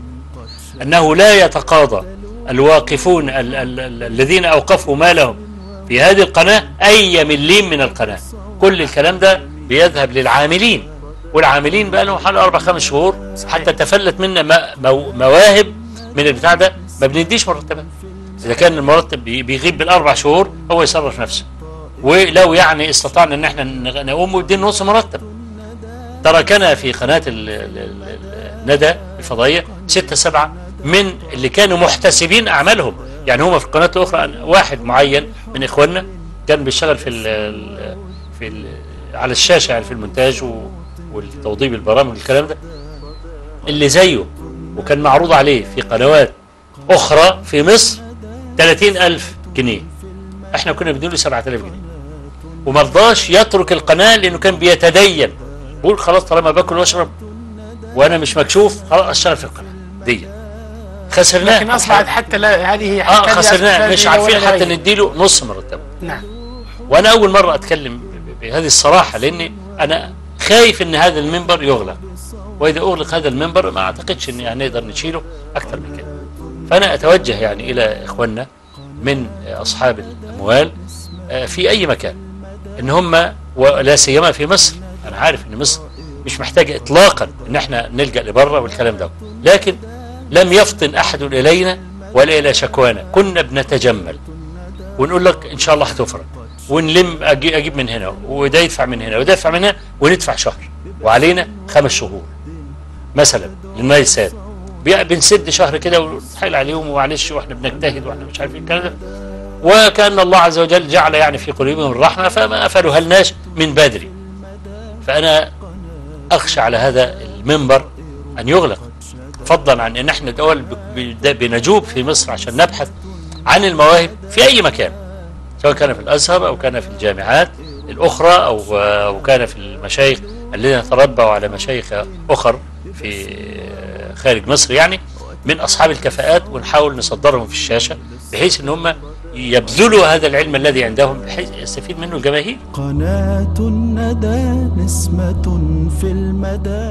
انه لا يتقاضى الواقفون ال ال ال الذين اوقفوا مالهم في هذه القناة اي مليم من القناة كل الكلام ده بيذهب للعاملين والعاملين بقى لهم حوالي اربع خمس شهور حتى تفلت منا م- مو- مواهب من البتاع ده ما بنديش مرتبات اذا كان المرتب بي- بيغيب بالاربع شهور هو يصرف نفسه ولو يعني استطعنا ان احنا نغ- نقوم وندين نص مرتب تركنا في قناة ال- ال- ال- الندى الفضائية ستة سبعة من اللي كانوا محتسبين أعمالهم يعني هم في القناة الأخرى واحد معين من إخواننا كان بيشتغل في ال في ال على الشاشة يعني في المونتاج و- والتوضيب البرامج والكلام ده اللي زيه وكان معروض عليه في قنوات أخرى في مصر 30 ألف جنيه احنا كنا بنديله 7000 جنيه ومرضاش يترك القناة لأنه كان بيتدين بقول خلاص طالما باكل واشرب وانا مش مكشوف خلاص اشتغل في القناه دي خسرناه لكن اصبحت حتى لا هذه اه حتى خسرناه مش عارفين ولا حتى غير. نديله نص مرتبه نعم وانا اول مره اتكلم ب- ب- بهذه الصراحه لاني انا خايف ان هذا المنبر يغلق واذا اغلق هذا المنبر ما اعتقدش ان يعني نقدر نشيله اكثر من كده فانا اتوجه يعني الى اخواننا من اصحاب الاموال آه، في اي مكان ان هم ولا سيما في مصر انا عارف ان مصر مش محتاجه اطلاقا ان احنا نلجا لبره والكلام ده لكن لم يفطن احد الينا ولا الى شكوانا كنا بنتجمل ونقول لك ان شاء الله هتفرج ونلم أجي- اجيب من هنا وده يدفع من هنا وده يدفع من هنا وندفع شهر وعلينا خمس شهور مثلا للميسات بي- بنسد شهر كده ونتحايل عليهم ومعلش واحنا بنجتهد واحنا مش عارفين الكلام ده وكان الله عز وجل جعل يعني في قلوبهم الرحمه فما قفلوها لناش من بدري فانا اخشى على هذا المنبر ان يغلق فضلا عن ان احنا دول ب- ب- بنجوب في مصر عشان نبحث عن المواهب في اي مكان سواء كان في الازهر او كان في الجامعات الاخرى او او كان في المشايخ الذين تربوا على مشايخ اخر في خارج مصر يعني من اصحاب الكفاءات ونحاول نصدرهم في الشاشه بحيث ان هم يبذلوا هذا العلم الذي عندهم بحيث يستفيد منه الجماهير قناة الندى نسمة في المدى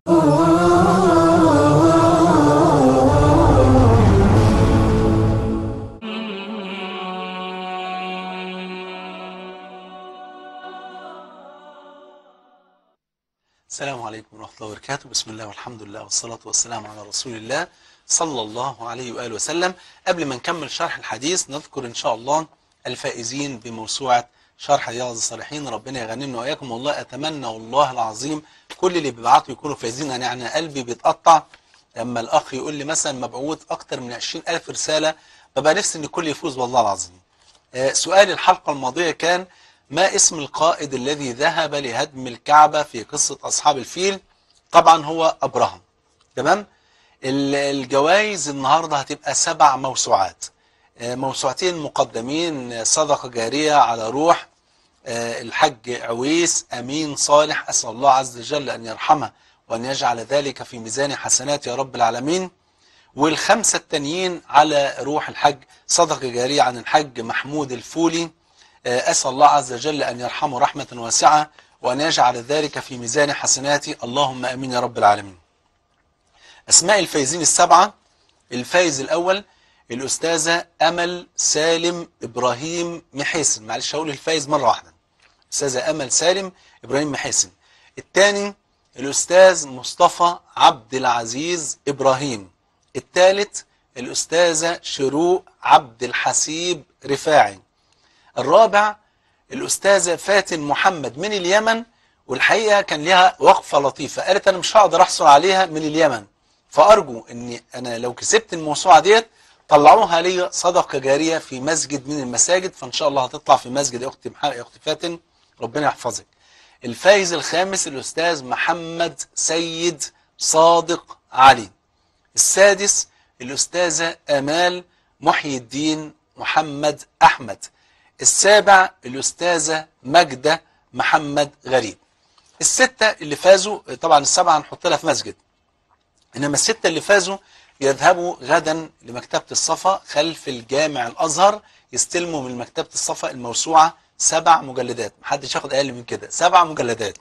السلام عليكم ورحمة الله وبركاته بسم الله والحمد لله والصلاة والسلام على رسول الله صلى الله عليه وآله وسلم قبل ما نكمل شرح الحديث نذكر إن شاء الله الفائزين بموسوعة شرح رياض الصالحين ربنا يغنمنا وإياكم والله أتمنى والله العظيم كل اللي بيبعتوا يكونوا فايزين أنا يعني قلبي بيتقطع لما الأخ يقول لي مثلا مبعوث أكتر من 20 ألف رسالة ببقى نفسي إن الكل يفوز والله العظيم آه، سؤال الحلقة الماضية كان ما اسم القائد الذي ذهب لهدم الكعبة في قصة أصحاب الفيل طبعا هو أبرهة تمام ال- الجوائز النهاردة هتبقى سبع موسوعات آه، موسوعتين مقدمين آه، صدقة جارية على روح آه، الحج عويس أمين صالح أسأل الله عز وجل أن يرحمه وأن يجعل ذلك في ميزان حسنات يا رب العالمين والخمسة التانيين على روح الحج صدقة جارية عن الحج محمود الفولي آه، أسأل الله عز وجل أن يرحمه رحمة واسعة وأن يجعل ذلك في ميزان حسناتي اللهم أمين يا رب العالمين أسماء الفايزين السبعة الفايز الأول الأستاذة أمل سالم إبراهيم محيسن معلش هقول الفايز مرة واحدة الأستاذة أمل سالم إبراهيم محيسن الثاني الأستاذ مصطفى عبد العزيز إبراهيم الثالث الأستاذة شروق عبد الحسيب رفاعي الرابع الأستاذة فاتن محمد من اليمن والحقيقة كان لها وقفة لطيفة قالت أنا مش هقدر أحصل عليها من اليمن فأرجو أني أنا لو كسبت الموسوعة ديت طلعوها لي صدقة جارية في مسجد من المساجد فإن شاء الله هتطلع في مسجد يا أختي مح- يا أختي فاتن ربنا يحفظك الفايز الخامس الأستاذ محمد سيد صادق علي السادس الأستاذة آمال محي الدين محمد أحمد السابع الأستاذة مجدة محمد غريب الستة اللي فازوا طبعا السبعة هنحط لها في مسجد إنما الستة اللي فازوا يذهبوا غدا لمكتبة الصفا خلف الجامع الأزهر يستلموا من مكتبة الصفا الموسوعة سبع مجلدات محدش ياخد أقل من كده سبع مجلدات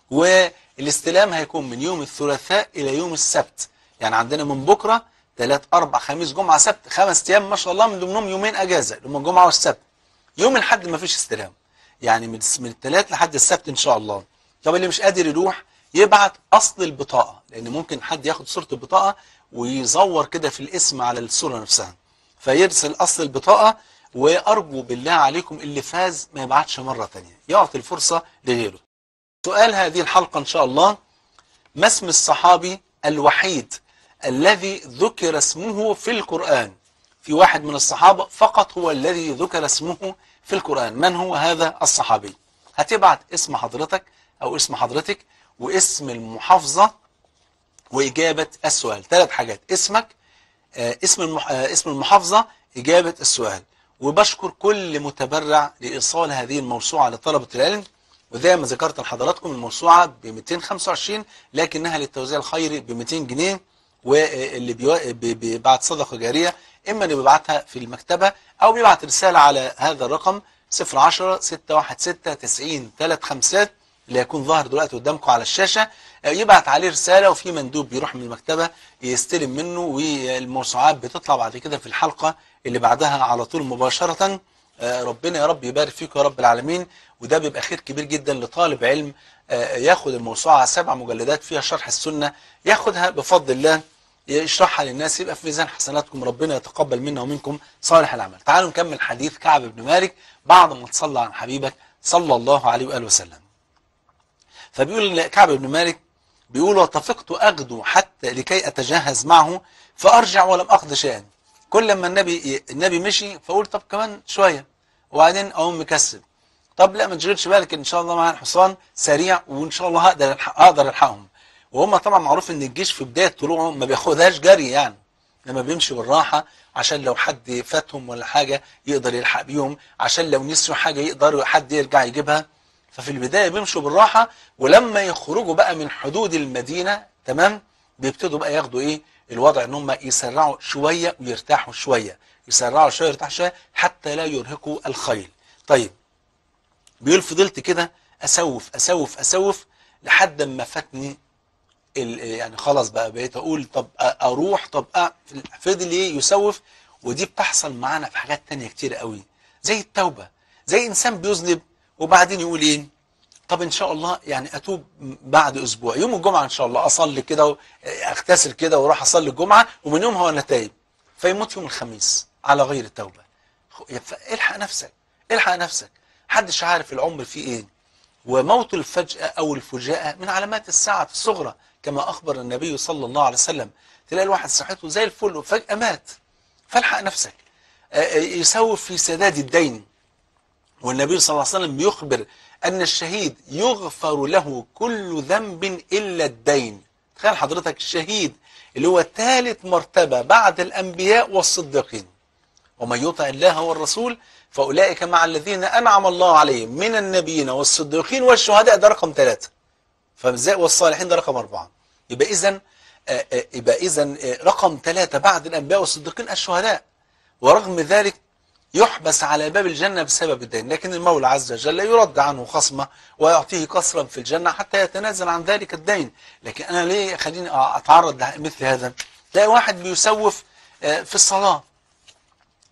والاستلام هيكون من يوم الثلاثاء إلى يوم السبت يعني عندنا من بكرة ثلاث أربع خميس جمعة سبت خمس أيام ما شاء الله من ضمنهم يومين أجازة يوم الجمعة والسبت يوم الحد ما فيش استلام يعني من من الثلاث لحد السبت ان شاء الله طب اللي مش قادر يروح يبعت اصل البطاقه لان ممكن حد ياخد صوره البطاقه ويزور كده في الاسم على الصوره نفسها فيرسل اصل البطاقه وارجو بالله عليكم اللي فاز ما يبعتش مره ثانيه يعطي الفرصه لغيره سؤال هذه الحلقه ان شاء الله ما اسم الصحابي الوحيد الذي ذكر اسمه في القرآن في واحد من الصحابة فقط هو الذي ذكر اسمه في القرآن من هو هذا الصحابي هتبعت اسم حضرتك أو اسم حضرتك واسم المحافظة وإجابة السؤال ثلاث حاجات اسمك آه، اسم المح... آه، اسم المحافظة إجابة السؤال وبشكر كل متبرع لإيصال هذه الموسوعة لطلبة العلم وزي ما ذكرت لحضراتكم الموسوعة ب 225 لكنها للتوزيع الخيري ب 200 جنيه واللي بيو- بي- بيبعت صدقة جارية إما اللي بيبعتها في المكتبة أو بيبعت رسالة على هذا الرقم 010 616 90 35 اللي هيكون ظاهر دلوقتي قدامكم على الشاشة آه، يبعت عليه رسالة وفي مندوب بيروح من المكتبة يستلم منه والموسوعات بتطلع بعد كده في الحلقة اللي بعدها على طول مباشرة آه، ربنا يا رب يبارك فيكم يا رب العالمين وده بيبقى خير كبير جدا لطالب علم آه، ياخد الموسوعة سبع مجلدات فيها شرح السنة ياخدها بفضل الله يشرحها للناس يبقى في ميزان حسناتكم ربنا يتقبل منا ومنكم صالح العمل تعالوا نكمل حديث كعب بن مالك بعد ما تصلى عن حبيبك صلى الله عليه وآله وسلم فبيقول كعب بن مالك بيقول وطفقت أغدو حتى لكي أتجهز معه فأرجع ولم أقض شيئا كل ما النبي النبي مشي فأقول طب كمان شوية وبعدين أقوم مكسل طب لا ما تشغلش بالك إن شاء الله معايا الحصان سريع وإن شاء الله هقدر ألحق أقدر ألحقهم وهم طبعا معروف إن الجيش في بداية طلوعه ما بياخدهاش جري يعني لما بيمشي بالراحة عشان لو حد فاتهم ولا حاجة يقدر يلحق بيهم عشان لو نسيوا حاجة يقدر حد يرجع يجيبها ففي البداية بيمشوا بالراحة ولما يخرجوا بقى من حدود المدينة تمام بيبتدوا بقى ياخدوا ايه الوضع ان هم يسرعوا شوية ويرتاحوا شوية يسرعوا شوية ويرتاحوا شوية حتى لا يرهقوا الخيل طيب بيقول فضلت كده اسوف اسوف اسوف لحد ما فاتني ال- يعني خلاص بقى بقيت اقول طب أ- اروح طب أ- فضل ايه يسوف ودي بتحصل معانا في حاجات تانية كتير قوي زي التوبة زي انسان بيذنب وبعدين يقول ايه طب ان شاء الله يعني اتوب بعد اسبوع يوم الجمعة ان شاء الله اصلي كده اغتسل كده واروح اصلي الجمعة ومن يومها وانا تايب فيموت يوم الخميس على غير التوبة الحق نفسك الحق نفسك محدش عارف العمر فيه ايه وموت الفجأة أو الفجاءة من علامات الساعة الصغرى كما أخبر النبي صلى الله عليه وسلم تلاقي الواحد صحته زي الفل وفجأة مات فالحق نفسك آه، آه، يسوف في سداد الدين والنبي صلى الله عليه وسلم يخبر أن الشهيد يغفر له كل ذنب إلا الدين تخيل حضرتك الشهيد اللي هو ثالث مرتبة بعد الأنبياء والصديقين ومن يطع الله والرسول فأولئك مع الذين أنعم الله عليهم من النبيين والصديقين والشهداء ده رقم ثلاثة فازاي والصالحين ده رقم أربعة يبقى إذا يبقى إذا رقم ثلاثة بعد الأنبياء والصديقين الشهداء ورغم ذلك يحبس على باب الجنة بسبب الدين لكن المولى عز وجل يرد عنه خصمه ويعطيه قصرا في الجنة حتى يتنازل عن ذلك الدين لكن أنا ليه خليني أتعرض لمثل هذا تلاقي واحد بيسوف آه، في الصلاة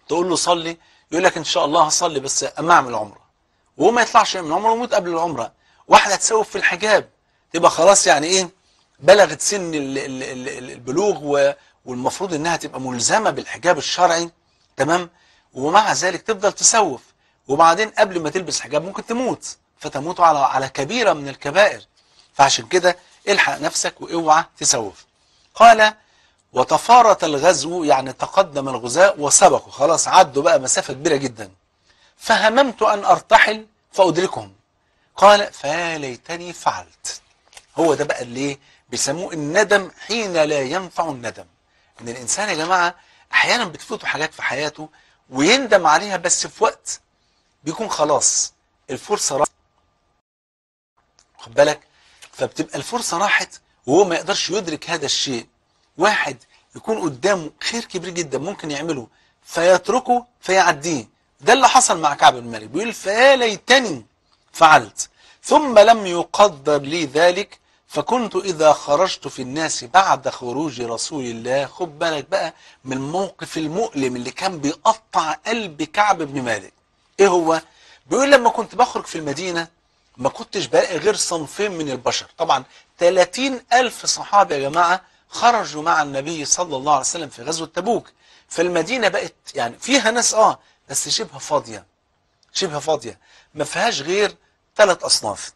تقول له صلي يقول لك ان شاء الله هصلي بس اما اعمل عمره وهو ما يطلعش من عمره ويموت قبل العمره واحده تسوف في الحجاب تبقى خلاص يعني ايه بلغت سن ال- ال- ال- ال- البلوغ و- والمفروض انها تبقى ملزمه بالحجاب الشرعي تمام ومع ذلك تفضل تسوف وبعدين قبل ما تلبس حجاب ممكن تموت فتموت على على كبيره من الكبائر فعشان كده الحق نفسك واوعى تسوف قال وتفارت الغزو يعني تقدم الغزاة وسبقوا خلاص عدوا بقى مسافة كبيرة جدا فهممت أن أرتحل فأدركهم قال فيا ليتني فعلت هو ده بقى اللي بيسموه الندم حين لا ينفع الندم ان الانسان يا جماعه احيانا بتفوته حاجات في حياته ويندم عليها بس في وقت بيكون خلاص الفرصه راحت خد بالك فبتبقى الفرصه راحت وهو ما يقدرش يدرك هذا الشيء واحد يكون قدامه خير كبير جدا ممكن يعمله فيتركه فيعديه ده اللي حصل مع كعب بن مالك بيقول فيا ليتني فعلت ثم لم يقدر لي ذلك فكنت إذا خرجت في الناس بعد خروج رسول الله خد بالك بقى من الموقف المؤلم اللي كان بيقطع قلب كعب بن مالك ايه هو بيقول لما كنت بخرج في المدينة ما كنتش بلاقي غير صنفين من البشر طبعا 30 ألف صحابة يا جماعة خرجوا مع النبي صلى الله عليه وسلم في غزوة تبوك فالمدينة بقت يعني فيها ناس اه بس شبه فاضية شبه فاضية ما فيهاش غير ثلاث أصناف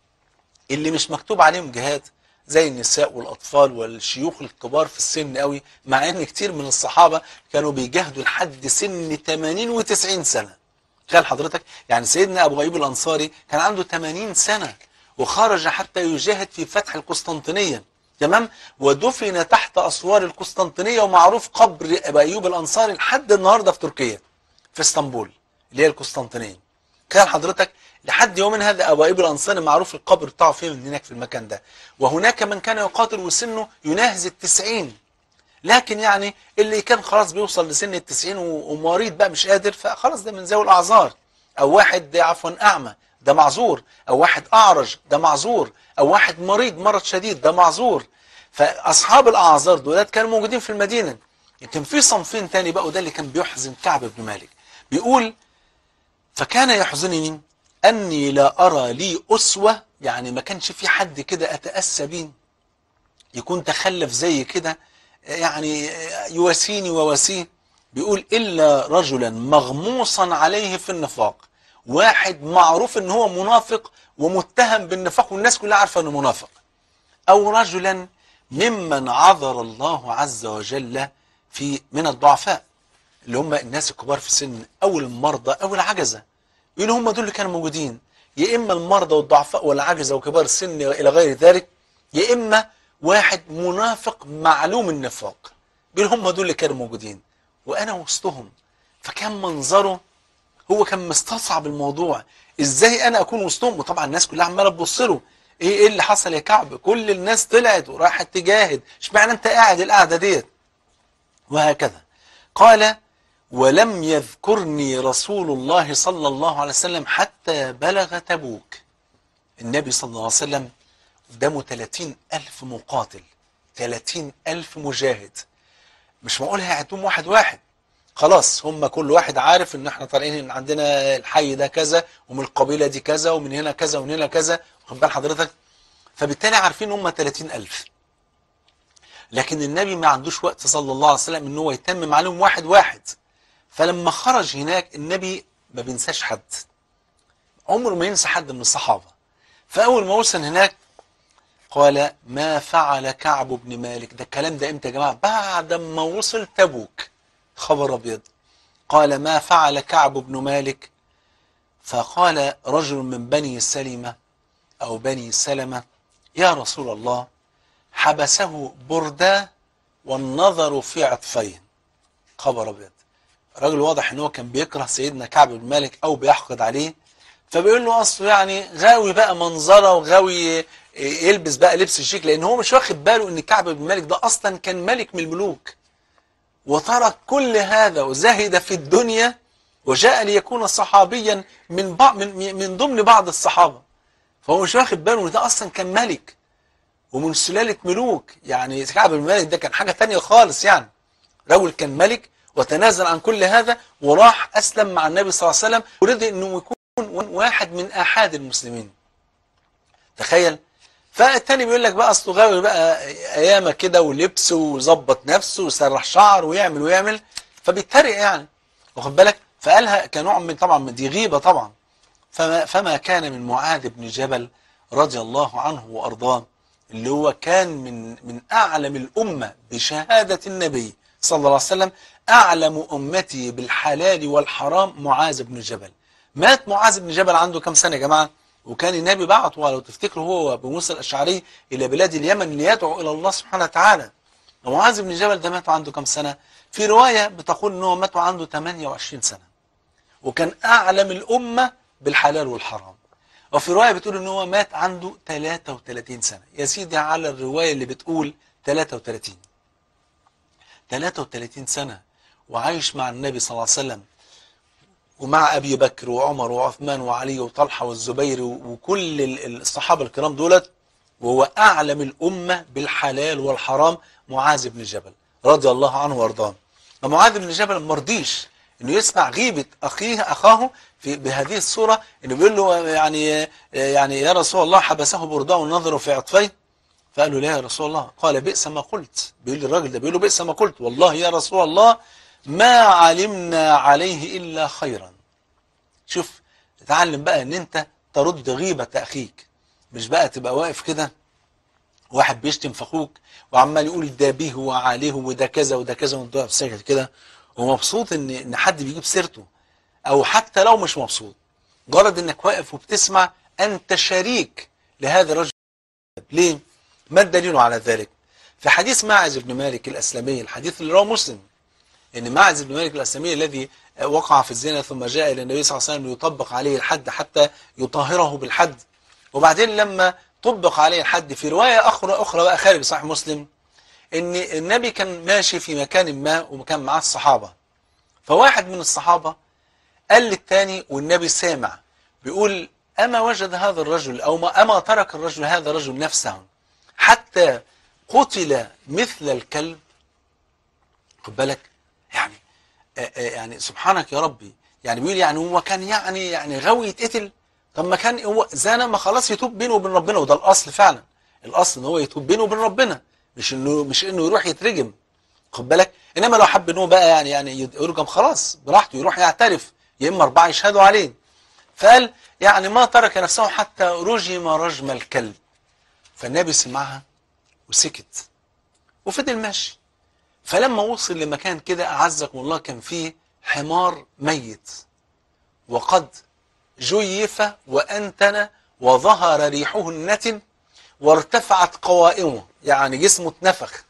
اللي مش مكتوب عليهم جهاد زي النساء والأطفال والشيوخ الكبار في السن قوي مع ان كتير من الصحابة كانوا بيجاهدوا لحد سن 80 و90 سنة تخيل حضرتك يعني سيدنا أبو أيوب الأنصاري كان عنده 80 سنة وخرج حتى يجاهد في فتح القسطنطينية تمام ودفن تحت أسوار القسطنطينية ومعروف قبر أبو أيوب الأنصاري لحد النهاردة في تركيا في اسطنبول اللي هي القسطنطينية تخيل حضرتك لحد يومنا هذا أبو أيوب الأنصاري معروف القبر بتاعه فين من هناك في المكان ده وهناك من كان يقاتل وسنه يناهز التسعين لكن يعني اللي كان خلاص بيوصل لسن التسعين و- ومريض بقى مش قادر فخلاص ده من ذوي الأعذار أو واحد عفوا أعمى ده معذور أو واحد أعرج ده معذور أو واحد مريض مرض شديد ده معذور فأصحاب الأعذار دولات كانوا موجودين في المدينة يمكن في صنفين تاني بقى وده اللي كان بيحزن كعب بن مالك بيقول فكان يحزنني أني لا أرى لي أسوة يعني ما كانش في حد كده أتأسى بيه يكون تخلف زي كده يعني يواسيني وواسيه بيقول إلا رجلا مغموصا عليه في النفاق واحد معروف ان هو منافق ومتهم بالنفاق والناس كلها عارفة انه منافق أو رجلا ممن عذر الله عز وجل في من الضعفاء اللي هم الناس الكبار في السن أو المرضى أو العجزة يقولوا هم دول اللي كانوا موجودين يا إما المرضى والضعفاء والعجزة وكبار السن إلى غير ذلك يا إما واحد منافق معلوم النفاق بيقول هم دول اللي كانوا موجودين وأنا وسطهم فكان منظره هو كان مستصعب الموضوع ازاي انا اكون وسطهم وطبعا الناس كلها عماله تبص له ايه ايه اللي حصل يا كعب كل الناس طلعت وراحت تجاهد اشمعنى انت قاعد القعده ديت وهكذا قال ولم يذكرني رسول الله صلى الله عليه وسلم حتى بلغ تبوك النبي صلى الله عليه وسلم قدامه 30 ألف مقاتل 30 ألف مجاهد مش معقول هيعدوهم واحد واحد خلاص هم كل واحد عارف ان احنا طالعين ان عندنا الحي ده كذا ومن القبيله دي كذا ومن هنا كذا ومن هنا كذا واخد بال حضرتك فبالتالي عارفين هم 30 ألف لكن النبي ما عندوش وقت صلى الله عليه وسلم ان هو يتمم عليهم واحد واحد فلما خرج هناك النبي ما بينساش حد عمره ما ينسى حد من الصحابه فاول ما وصل هناك قال ما فعل كعب بن مالك ده الكلام ده امتى يا جماعه بعد ما وصل تبوك خبر ابيض قال ما فعل كعب بن مالك فقال رجل من بني سلمة أو بني سلمة يا رسول الله حبسه بردة والنظر في عطفين خبر ابيض راجل واضح ان هو كان بيكره سيدنا كعب بن مالك او بيحقد عليه فبيقول له اصله يعني غاوي بقى منظره وغاوي يلبس بقى لبس شيك لان هو مش واخد باله ان كعب بن مالك ده اصلا كان ملك من الملوك وترك كل هذا وزهد في الدنيا وجاء ليكون صحابيا من بعض من, من ضمن بعض الصحابه فهو مش واخد باله ان ده اصلا كان ملك ومن سلاله ملوك يعني كعب بن مالك ده كان حاجه ثانيه خالص يعني رجل كان ملك وتنازل عن كل هذا وراح أسلم مع النبي صلى الله عليه وسلم ورضي أنه يكون واحد من أحد المسلمين تخيل فالتاني بيقول لك بقى اصله غاوي بقى ايامه كده ولبس وظبط نفسه وسرح شعر ويعمل ويعمل فبيتريق يعني واخد بالك فقالها كنوع من طبعا من دي غيبه طبعا فما, فما كان من معاذ بن جبل رضي الله عنه وارضاه اللي هو كان من من اعلم الامه بشهاده النبي صلى الله عليه وسلم اعلم امتي بالحلال والحرام معاذ بن جبل مات معاذ بن جبل عنده كم سنه يا جماعه وكان النبي بعته لو تفتكروا هو وابو موسى الاشعري الى بلاد اليمن ليدعو الى الله سبحانه وتعالى ومعاذ بن جبل ده مات عنده كم سنه في روايه بتقول ان هو مات عنده 28 سنه وكان اعلم الامه بالحلال والحرام وفي روايه بتقول ان هو مات عنده 33 سنه يا سيدي على الروايه اللي بتقول 33 33 سنه وعايش مع النبي صلى الله عليه وسلم ومع ابي بكر وعمر وعثمان وعلي وطلحه والزبير وكل ال- الصحابه الكرام دولت وهو اعلم الامه بالحلال والحرام معاذ بن جبل رضي الله عنه وارضاه فمعاذ بن جبل ما رضيش انه يسمع غيبه اخيه اخاه في بهذه الصوره انه بيقول له يعني يعني يا رسول الله حبسه برداء النظر في عطفيه فقال له لا يا رسول الله قال بئس ما قلت بيقول الراجل ده بيقول له بئس ما قلت والله يا رسول الله ما علمنا عليه الا خيرا شوف اتعلم بقى ان انت ترد غيبة اخيك مش بقى تبقى واقف كده واحد بيشتم في اخوك وعمال يقول ده به وعليه وده كذا وده كذا وانت واقف ساكت كده ومبسوط ان ان حد بيجيب سيرته او حتى لو مش مبسوط مجرد انك واقف وبتسمع انت شريك لهذا الرجل ليه؟ ما الدليل على ذلك؟ في حديث ماعز بن مالك الاسلمي الحديث اللي رواه مسلم ان ماعز بن مالك الاسلمي الذي وقع في الزنا ثم جاء الى النبي صلى الله عليه وسلم ليطبق عليه الحد حتى يطهره بالحد وبعدين لما طبق عليه الحد في روايه اخرى اخرى بقى خارج صحيح مسلم ان النبي كان ماشي في مكان ما وكان معاه الصحابه فواحد من الصحابه قال للتاني والنبي سامع بيقول اما وجد هذا الرجل او ما اما ترك الرجل هذا الرجل نفسه حتى قتل مثل الكلب خد بالك يعني آه، آه، يعني سبحانك يا ربي يعني بيقول يعني هو كان يعني يعني غاوي يتقتل طب ما كان هو زنا ما خلاص يتوب بينه وبين ربنا وده الاصل فعلا الاصل ان هو يتوب بينه وبين ربنا مش انه مش انه يروح يترجم خد بالك انما لو حب ان هو بقى يعني يعني يرجم خلاص براحته يروح يعترف يا اما اربعه يشهدوا عليه فقال يعني ما ترك نفسه حتى رجم رجم الكلب فالنبي سمعها وسكت وفضل ماشي فلما وصل لمكان كده أعزكم الله كان فيه حمار ميت وقد جيف وأنتن وظهر ريحه النتن وارتفعت قوائمه يعني جسمه اتنفخ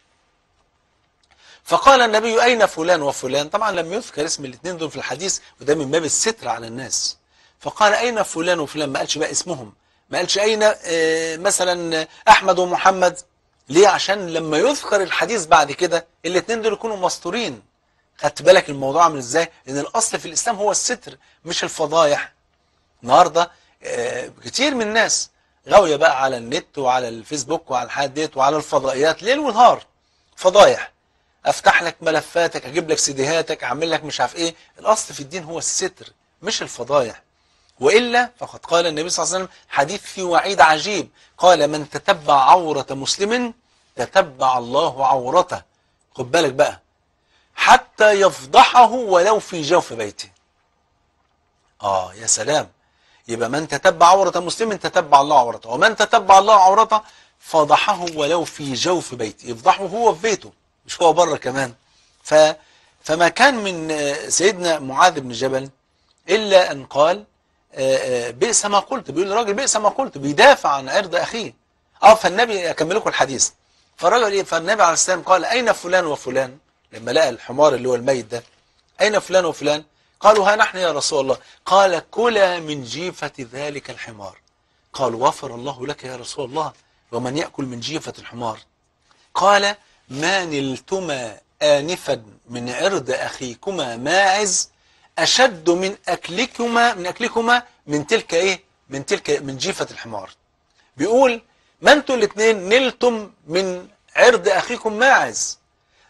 فقال النبي أين فلان وفلان طبعا لم يذكر اسم الاثنين دول في الحديث وده من باب الستر على الناس فقال أين فلان وفلان ما قالش بقى اسمهم ما قالش أين آه، مثلا أحمد ومحمد ليه عشان لما يذكر الحديث بعد كده الاثنين دول يكونوا مستورين خدت بالك الموضوع عامل ازاي ان الاصل في الاسلام هو الستر مش الفضايح النهارده آه، كتير من الناس غاويه بقى على النت وعلى الفيسبوك وعلى الحاجات ديت وعلى الفضائيات ليل ونهار فضايح افتح لك ملفاتك اجيب لك سيديهاتك اعمل لك مش عارف ايه الاصل في الدين هو الستر مش الفضايح والا فقد قال النبي صلى الله عليه وسلم حديث فيه وعيد عجيب قال من تتبع عوره مسلم تتبع الله عورته خد بالك بقى حتى يفضحه ولو في جوف بيته اه يا سلام يبقى من تتبع عورة مسلم تتبع الله عورته ومن تتبع الله عورته فضحه ولو في جوف بيته يفضحه هو في بيته مش هو بره كمان ف فما كان من آه، سيدنا معاذ بن جبل إلا أن قال آه، آه، بئس ما قلت بيقول الراجل بئس ما قلت بيدافع عن عرض أخيه اه فالنبي أكمل لكم الحديث فالراجل إيه فالنبي عليه السلام قال أين فلان وفلان لما لقى الحمار اللي هو الميت ده أين فلان وفلان قالوا ها نحن يا رسول الله قال كلا من جيفة ذلك الحمار قال غفر الله لك يا رسول الله ومن يأكل من جيفة الحمار قال ما نلتما آنفا من عرض أخيكما ماعز أشد من أكلكما من أكلكما من تلك إيه من تلك من جيفة الحمار بيقول ما انتوا الاثنين نلتم من عرض أخيكم ماعز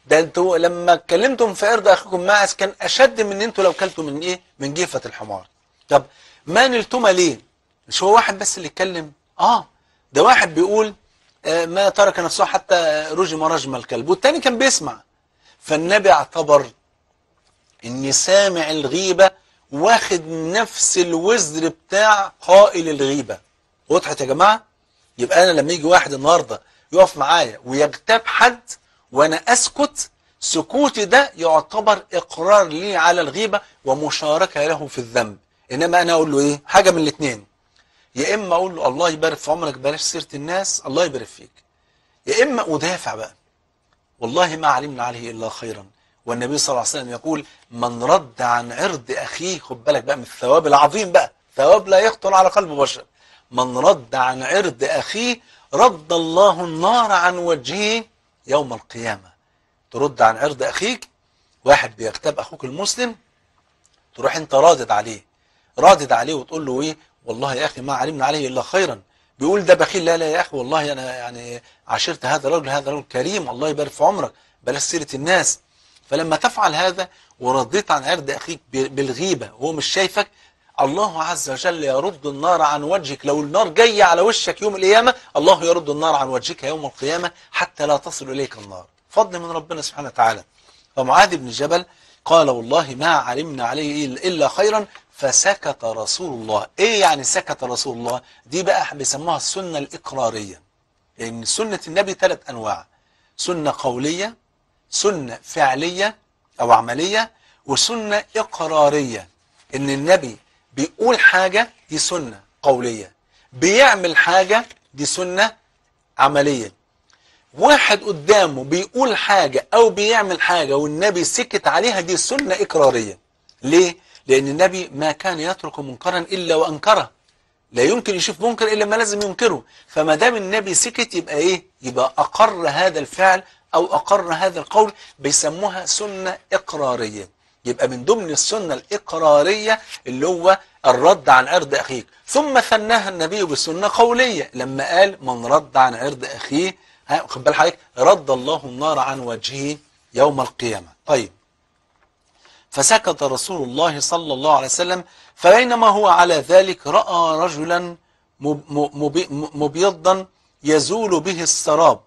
ده انتوا لما اتكلمتم في ارض اخيكم ماعز كان اشد من ان انتوا لو كلتوا من ايه من جيفه الحمار طب ما نلتما ليه مش هو واحد بس اللي اتكلم اه ده واحد بيقول آه ما ترك نفسه حتى رجم رجم الكلب والتاني كان بيسمع فالنبي اعتبر ان سامع الغيبة واخد نفس الوزر بتاع قائل الغيبة وضحت يا جماعة يبقى انا لما يجي واحد النهاردة يقف معايا ويغتاب حد وانا اسكت سكوتي ده يعتبر اقرار لي على الغيبة ومشاركة له في الذنب انما انا اقول له ايه حاجة من الاثنين يا اما اقول له الله يبارك في عمرك بلاش سيرة الناس الله يبارك فيك يا اما ادافع بقى والله ما علمنا عليه الا خيرا والنبي صلى الله عليه وسلم يقول من رد عن عرض اخيه خد بالك بقى من الثواب العظيم بقى ثواب لا يخطر على قلب بشر من رد عن عرض اخيه رد الله النار عن وجهه يوم القيامة ترد عن عرض اخيك واحد بيغتاب اخوك المسلم تروح انت رادد عليه رادد عليه وتقول له ايه والله يا اخي ما علمنا عليه الا خيرا بيقول ده بخيل لا لا يا اخي والله انا يعني عاشرت هذا الرجل هذا رجل كريم الله يبارك في عمرك بلاش سيره الناس فلما تفعل هذا ورديت عن عرض اخيك بالغيبه وهو مش شايفك الله عز وجل يرد النار عن وجهك لو النار جايه على وشك يوم القيامه الله يرد النار عن وجهك يوم القيامه حتى لا تصل اليك النار فضل من ربنا سبحانه وتعالى فمعاذ بن جبل قال والله ما علمنا عليه الا خيرا فسكت رسول الله ايه يعني سكت رسول الله دي بقى بيسموها السنة الاقرارية لان سنة النبي ثلاث انواع سنة قولية سنة فعلية او عملية وسنة اقرارية ان النبي بيقول حاجة دي سنة قولية بيعمل حاجة دي سنة عملية واحد قدامه بيقول حاجة او بيعمل حاجة والنبي سكت عليها دي سنة اقرارية ليه لأن النبي ما كان يترك منكرا إلا وأنكره لا يمكن يشوف منكر إلا ما لازم ينكره فما دام النبي سكت يبقى إيه يبقى أقر هذا الفعل أو أقر هذا القول بيسموها سنة إقرارية يبقى من ضمن السنة الإقرارية اللي هو الرد عن عرض أخيك ثم ثناها النبي بسنة قولية لما قال من رد عن عرض أخيه خد بال حضرتك رد الله النار عن وجهه يوم القيامة طيب فسكت رسول الله صلى الله عليه وسلم فبينما هو على ذلك رأى رجلا مبيضا يزول به السراب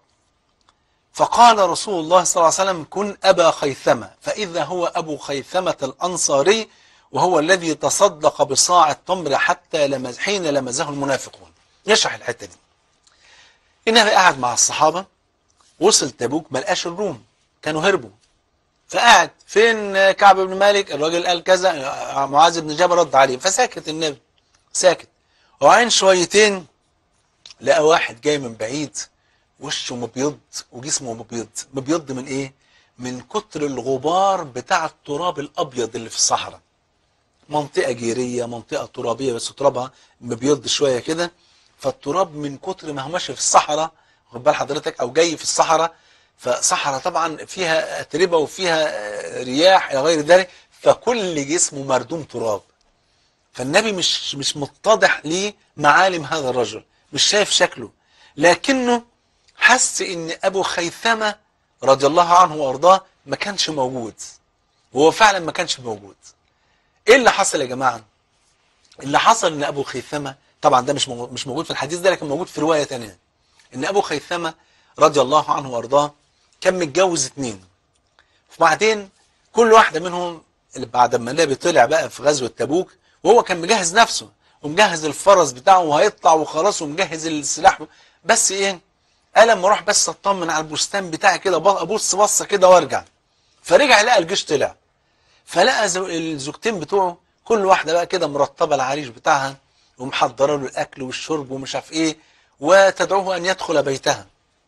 فقال رسول الله صلى الله عليه وسلم كن أبا خيثمة فإذا هو أبو خيثمة الأنصاري وهو الذي تصدق بصاع التمر حتى لمز حين لمزه المنافقون يشرح الحتة دي النبي قاعد مع الصحابة وصل تبوك ملقاش الروم كانوا هربوا فقعد فين كعب بن مالك الراجل قال كذا معاذ بن جبل رد عليه فساكت النبي ساكت وعين شويتين لقى واحد جاي من بعيد وشه مبيض وجسمه مبيض مبيض من ايه من كتر الغبار بتاع التراب الابيض اللي في الصحراء منطقة جيرية منطقة ترابية بس ترابها مبيض شوية كده فالتراب من كتر ما هو ماشي في الصحراء خد بال حضرتك او جاي في الصحراء فصحراء طبعا فيها أتربة وفيها رياح إلى غير ذلك فكل جسمه مردوم تراب فالنبي مش مش متضح ليه معالم هذا الرجل مش شايف شكله لكنه حس ان ابو خيثمة رضي الله عنه وارضاه ما كانش موجود وهو فعلا ما كانش موجود ايه اللي حصل يا جماعة اللي حصل ان ابو خيثمة طبعا ده مش مش موجود في الحديث ده لكن موجود في رواية تانية ان ابو خيثمة رضي الله عنه وارضاه كان متجوز اتنين وبعدين كل واحدة منهم اللي بعد ما النبي طلع بقى في غزوة تبوك وهو كان مجهز نفسه ومجهز الفرس بتاعه وهيطلع وخلاص ومجهز السلاح بس ايه قال اما اروح بس اطمن على البستان بتاعي كده ابص بصه كده وارجع فرجع لقى الجيش طلع فلقى الزوجتين بتوعه كل واحده بقى كده مرتبه العريش بتاعها ومحضره له الاكل والشرب ومش عارف ايه وتدعوه ان يدخل بيتها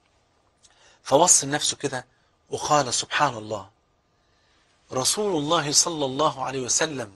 فبص لنفسه كده وقال سبحان الله رسول الله صلى الله عليه وسلم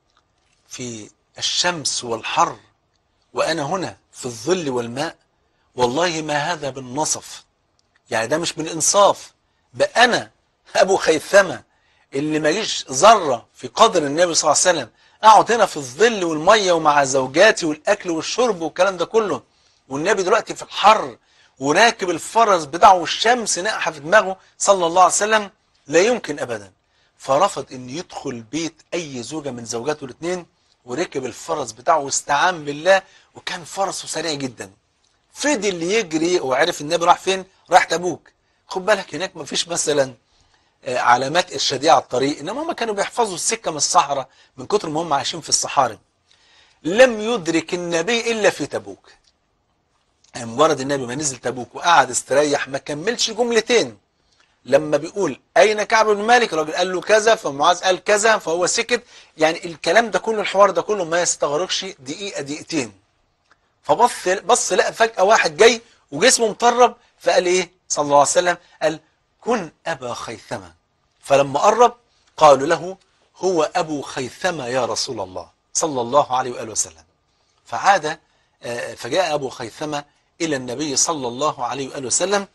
في الشمس والحر وأنا هنا في الظل والماء والله ما هذا بالنصف يعني ده مش بالإنصاف بقى أنا أبو خيثمة اللي ماليش ذرة في قدر النبي صلى الله عليه وسلم أقعد هنا في الظل والمية ومع زوجاتي والأكل والشرب والكلام ده كله والنبي دلوقتي في الحر وراكب الفرس بتاعه والشمس ناقحة في دماغه صلى الله عليه وسلم لا يمكن ابدا فرفض ان يدخل بيت اي زوجه من زوجاته الاثنين وركب الفرس بتاعه واستعان بالله وكان فرسه سريع جدا فضل يجري وعرف النبي راح فين راح تبوك خد بالك هناك مفيش مثلا آه، علامات ارشاديه على الطريق انما هم كانوا بيحفظوا السكه من الصحراء من كتر ما هم عايشين في الصحاري لم يدرك النبي الا في تبوك يعني مجرد النبي ما نزل تبوك وقعد استريح ما كملش جملتين لما بيقول اين كعب بن مالك الراجل قال له كذا فمعاذ قال كذا فهو سكت يعني الكلام ده كله الحوار ده كله ما يستغرقش دقيقه دقيقتين فبص بص لقى فجاه واحد جاي وجسمه مطرب فقال ايه صلى الله عليه وسلم قال كن ابا خيثمه فلما قرب قالوا له هو ابو خيثمه يا رسول الله صلى الله عليه واله وسلم فعاد آه، فجاء ابو خيثمه الى النبي صلى الله عليه واله وسلم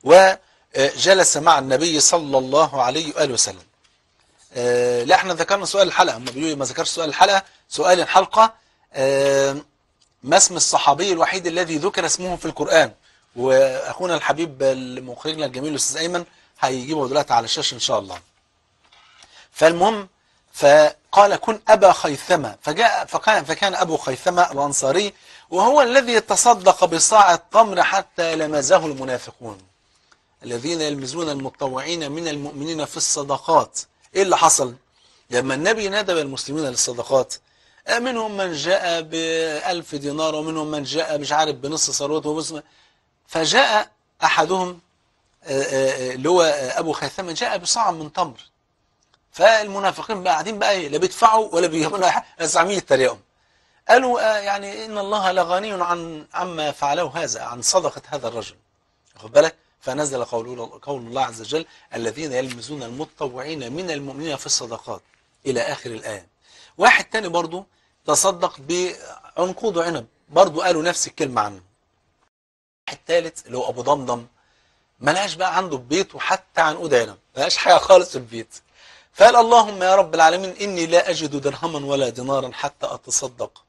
وجلس مع النبي صلى الله عليه واله وسلم آه، لا احنا ذكرنا سؤال الحلقه هم بيقولوا لي ما ذكرش سؤال الحلقه سؤال الحلقه آه، ما اسم الصحابي الوحيد الذي ذكر اسمه في القرآن واخونا الحبيب المخرجنا الجميل الاستاذ ايمن هيجيبه دلوقتي على الشاشه ان شاء الله فالمهم فقال كن ابا خيثمه فجاء فكان فكان ابو خيثمه الانصاري وهو الذي تصدق بصاع التمر حتى لمزه المنافقون الذين يلمزون المتطوعين من المؤمنين في الصدقات ايه اللي حصل لما النبي ندب المسلمين للصدقات منهم من جاء بألف دينار ومنهم من جاء مش عارف بنص ثروته وبص فجاء أحدهم آه، آه، اللي هو أبو خيثمة جاء بصاع من تمر فالمنافقين بقى قاعدين بقى إيه، لا بيدفعوا ولا بيجيبوا بس عاملين يتريقوا قالوا آه، يعني إن الله لغني عن عما فعله هذا عن صدقة هذا الرجل واخد بالك فنزل قول قول الله عز وجل الذين يلمزون المتطوعين من المؤمنين في الصدقات إلى آخر الآية واحد تاني برضو تصدق بعنقود عنب برضو قالوا نفس الكلمة عنه واحد تالت اللي هو أبو ضمضم ملهاش بقى عنده في بيته حتى عنقود عنب ملهاش حاجة خالص في البيت فقال اللهم يا رب العالمين إني لا أجد درهما ولا دينارا حتى أتصدق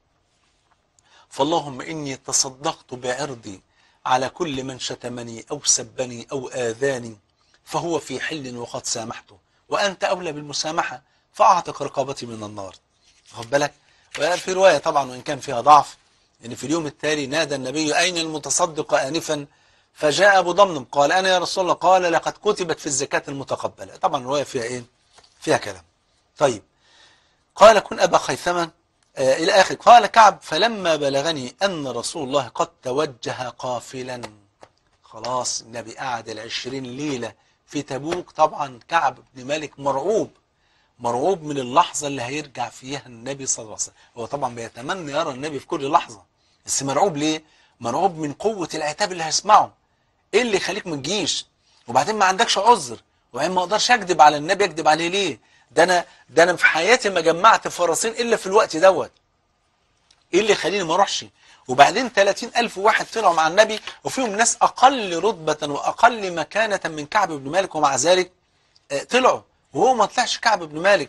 فاللهم إني تصدقت بعرضي على كل من شتمني أو سبني أو آذاني فهو في حل وقد سامحته وأنت أولى بالمسامحة فأعتق رقبتي من النار خد بالك وفي رواية طبعا وإن كان فيها ضعف إن في اليوم التالي نادى النبي أين المتصدق آنفا فجاء أبو ضمنم قال أنا يا رسول الله قال لقد كتبت في الزكاة المتقبلة طبعا الرواية فيها إيه فيها كلام طيب قال كن أبا خيثمة آه إلى آخر قال كعب فلما بلغني أن رسول الله قد توجه قافلا خلاص النبي قعد العشرين ليلة في تبوك طبعا كعب بن مالك مرعوب مرعوب من اللحظة اللي هيرجع فيها النبي صلى الله عليه وسلم هو طبعا بيتمنى يرى النبي في كل لحظة بس مرعوب ليه مرعوب من قوة العتاب اللي هيسمعه ايه اللي يخليك ما تجيش وبعدين ما عندكش عذر وبعدين ما اقدرش اكذب على النبي اكذب عليه ليه ده انا ده انا في حياتي ما جمعت فرسين الا في الوقت دوت ايه اللي يخليني ما اروحش وبعدين 30 ألف واحد طلعوا مع النبي وفيهم ناس أقل رتبة وأقل مكانة من كعب بن مالك ومع ذلك آه، طلعوا وهو ما طلعش كعب بن مالك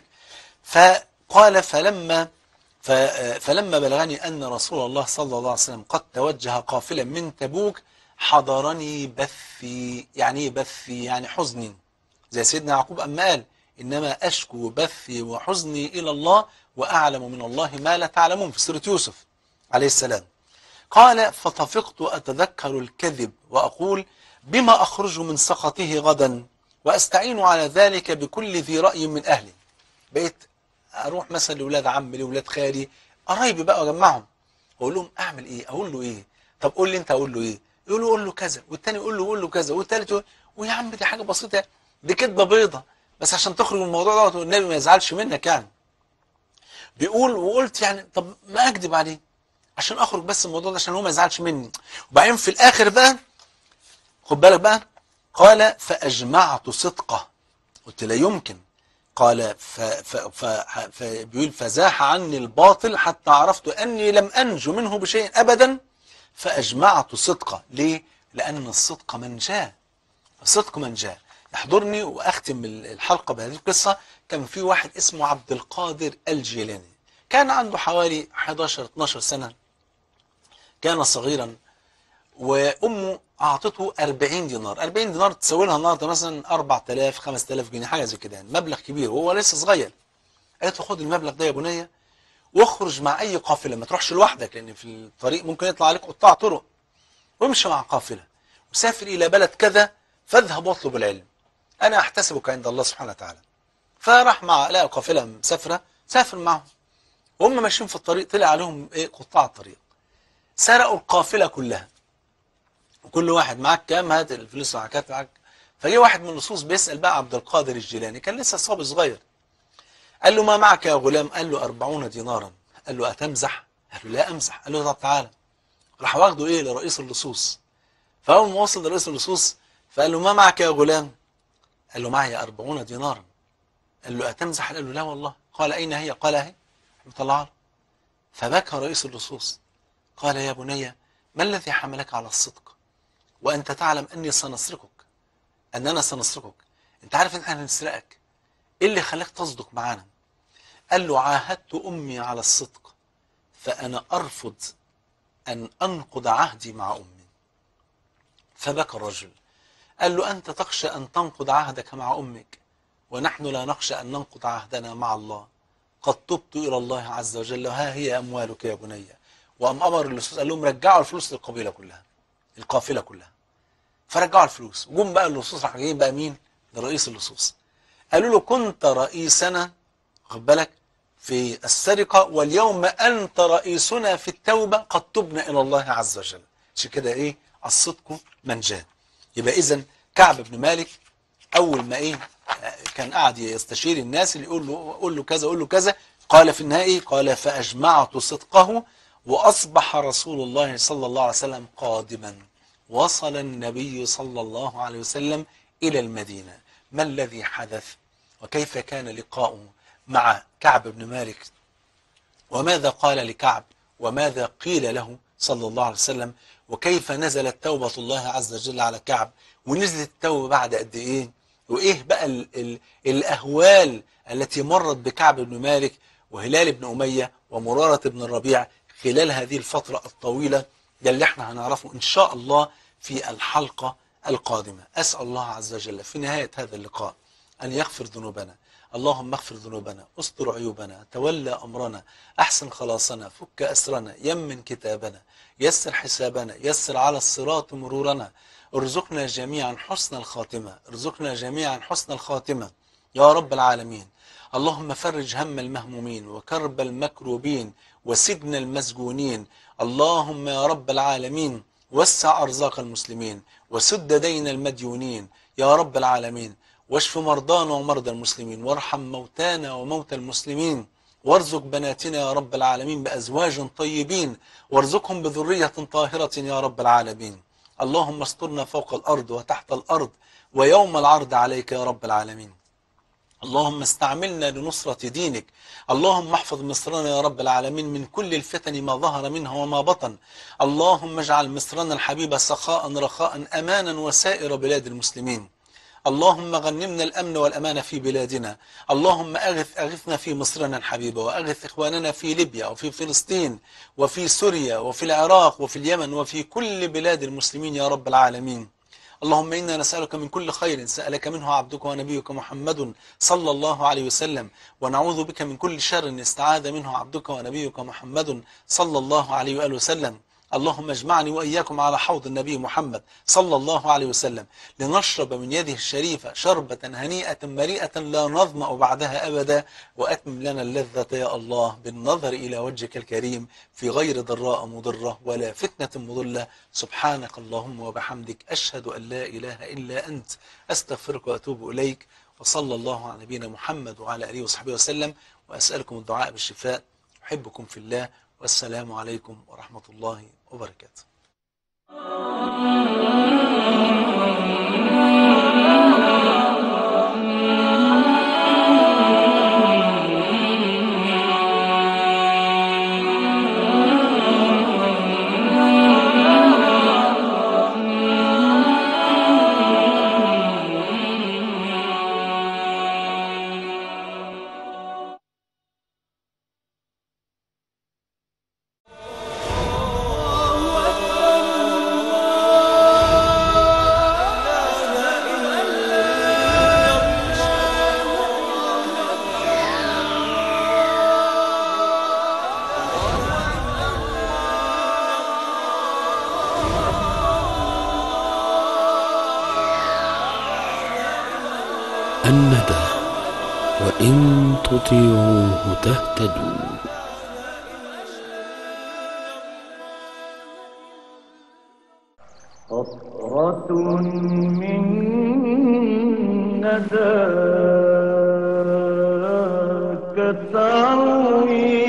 فقال فلما ف- آه، فلما بلغني أن رسول الله صلى الله عليه وسلم قد توجه قافلا من تبوك حضرني بثي يعني ايه بثي يعني حزني زي سيدنا يعقوب أما قال إنما أشكو بثي وحزني إلى الله وأعلم من الله ما لا تعلمون في سورة يوسف عليه السلام قال فطفقت أتذكر الكذب وأقول بما أخرج من سخطه غدا وأستعين على ذلك بكل ذي رأي من أهلي بقيت أروح مثلا لأولاد عمي لأولاد خالي قرايبي بقى وأجمعهم وأقول لهم أعمل إيه أقول له إيه طب قول لي أنت أقول له إيه يقول له قول له كذا والتاني يقول له قول له كذا والتالت يقول ويا عم دي حاجة بسيطة دي كدبة بيضة بس عشان تخرج من الموضوع دوت والنبي ما يزعلش منك يعني بيقول وقلت يعني طب ما اكذب عليه عشان اخرج بس من الموضوع ده عشان هو ما يزعلش مني وبعدين في الاخر بقى خد بالك بقى قال فاجمعت صدقه قلت لا يمكن قال ف ف ف ف بيقول فزاح عني الباطل حتى عرفت اني لم انجو منه بشيء ابدا فاجمعت صدقه ليه؟ لان الصدق منجاه الصدق منجاه يحضرني واختم الحلقه بهذه القصه كان في واحد اسمه عبد القادر الجيلاني كان عنده حوالي 11 12 سنه كان صغيرا وامه اعطته 40 دينار 40 دينار تساوي لها النهارده مثلا 4000 5000 جنيه حاجه زي كده يعني مبلغ كبير وهو لسه صغير قالت له خد المبلغ ده يا بنيه واخرج مع اي قافله ما تروحش لوحدك لان في الطريق ممكن يطلع عليك قطاع طرق وامشي مع قافله وسافر الى بلد كذا فاذهب واطلب العلم انا احتسبك عند الله سبحانه وتعالى فراح مع لقى قافله مسافره سافر معهم وهم ماشيين في الطريق طلع عليهم ايه قطاع الطريق سرقوا القافله كلها وكل واحد معاك كام هات الفلوس معاك هات معاك فجه واحد من اللصوص بيسال بقى عبد القادر الجيلاني كان لسه صبي صغير قال له ما معك يا غلام قال له أربعون دينارا قال له أتمزح قال له لا أمزح قال له طب تعالى راح واخده إيه لرئيس اللصوص فأول ما وصل لرئيس اللصوص فقال له ما معك يا غلام قال له معي أربعون دينارا قال له أتمزح قال له لا والله قال أين هي قال أهي مطلع له فبكى رئيس اللصوص قال يا بني ما الذي حملك على الصدق وأنت تعلم أني سنسرقك أننا سنسرقك أنت عارف أن احنا هنسرقك إيه اللي خلاك تصدق معانا قال له عاهدت أمي على الصدق فأنا أرفض أن أنقض عهدي مع أمي فبكى الرجل قال له أنت تخشى أن تنقض عهدك مع أمك ونحن لا نخشى أن ننقض عهدنا مع الله قد تبت إلى الله عز وجل ها هي أموالك يا بني وأم أمر اللصوص قال لهم رجعوا الفلوس للقبيلة كلها القافلة كلها فرجعوا الفلوس وجم بقى اللصوص راح جايين بقى مين لرئيس اللصوص قالوا له كنت رئيسنا خد بالك في السرقة واليوم أنت رئيسنا في التوبة قد تبنا إلى الله عز وجل عشان كده إيه الصدق منجاه يبقى إذا كعب بن مالك أول ما إيه كان قاعد يستشير الناس اللي يقول له قول له كذا قول له كذا قال في النهاية قال فأجمعت صدقه وأصبح رسول الله صلى الله عليه وسلم قادما وصل النبي صلى الله عليه وسلم إلى المدينة ما الذي حدث وكيف كان لقاؤه مع كعب بن مالك وماذا قال لكعب وماذا قيل له صلى الله عليه وسلم وكيف نزلت توبة الله عز وجل على كعب ونزلت التوبة بعد قد إيه وإيه بقى ال ال الأهوال التي مرت بكعب بن مالك وهلال بن أمية ومرارة بن الربيع خلال هذه الفترة الطويلة ده اللي احنا هنعرفه إن شاء الله في الحلقة القادمة أسأل الله عز وجل في نهاية هذا اللقاء أن يغفر ذنوبنا اللهم اغفر ذنوبنا استر عيوبنا تولى أمرنا أحسن خلاصنا فك أسرنا يمن كتابنا يسر حسابنا يسر على الصراط مرورنا ارزقنا جميعا حسن الخاتمة ارزقنا جميعا حسن الخاتمة يا رب العالمين اللهم فرج هم المهمومين وكرب المكروبين وسجن المسجونين اللهم يا رب العالمين وسع أرزاق المسلمين وسد دين المديونين يا رب العالمين واشف مرضانا ومرضى المسلمين وارحم موتانا وموتى المسلمين وارزق بناتنا يا رب العالمين بأزواج طيبين وارزقهم بذرية طاهرة يا رب العالمين اللهم استرنا فوق الأرض وتحت الأرض ويوم العرض عليك يا رب العالمين اللهم استعملنا لنصرة دينك اللهم احفظ مصرنا يا رب العالمين من كل الفتن ما ظهر منها وما بطن اللهم اجعل مصرنا الحبيبة سخاء رخاء أمانا وسائر بلاد المسلمين اللهم غنمنا الأمن والأمان في بلادنا اللهم أغث أغثنا في مصرنا الحبيبة وأغث إخواننا في ليبيا وفي فلسطين وفي سوريا وفي العراق وفي اليمن وفي كل بلاد المسلمين يا رب العالمين اللهم إنا نسألك من كل خير سألك منه عبدك ونبيك محمد صلى الله عليه وسلم ونعوذ بك من كل شر استعاذ منه عبدك ونبيك محمد صلى الله عليه وآله وسلم اللهم اجمعني وإياكم على حوض النبي محمد صلى الله عليه وسلم لنشرب من يده الشريفة شربة هنيئة مريئة لا نظمأ بعدها أبدا وأتمم لنا اللذة يا الله بالنظر إلى وجهك الكريم في غير ضراء مضرة ولا فتنة مضلة سبحانك اللهم وبحمدك أشهد أن لا إله إلا أنت أستغفرك وأتوب إليك وصلى الله على نبينا محمد وعلى آله وصحبه وسلم وأسألكم الدعاء بالشفاء أحبكم في الله والسلام عليكم ورحمة الله وبركاته الندى وإن تطيعوه تهتدوا قطرة من نداك تروي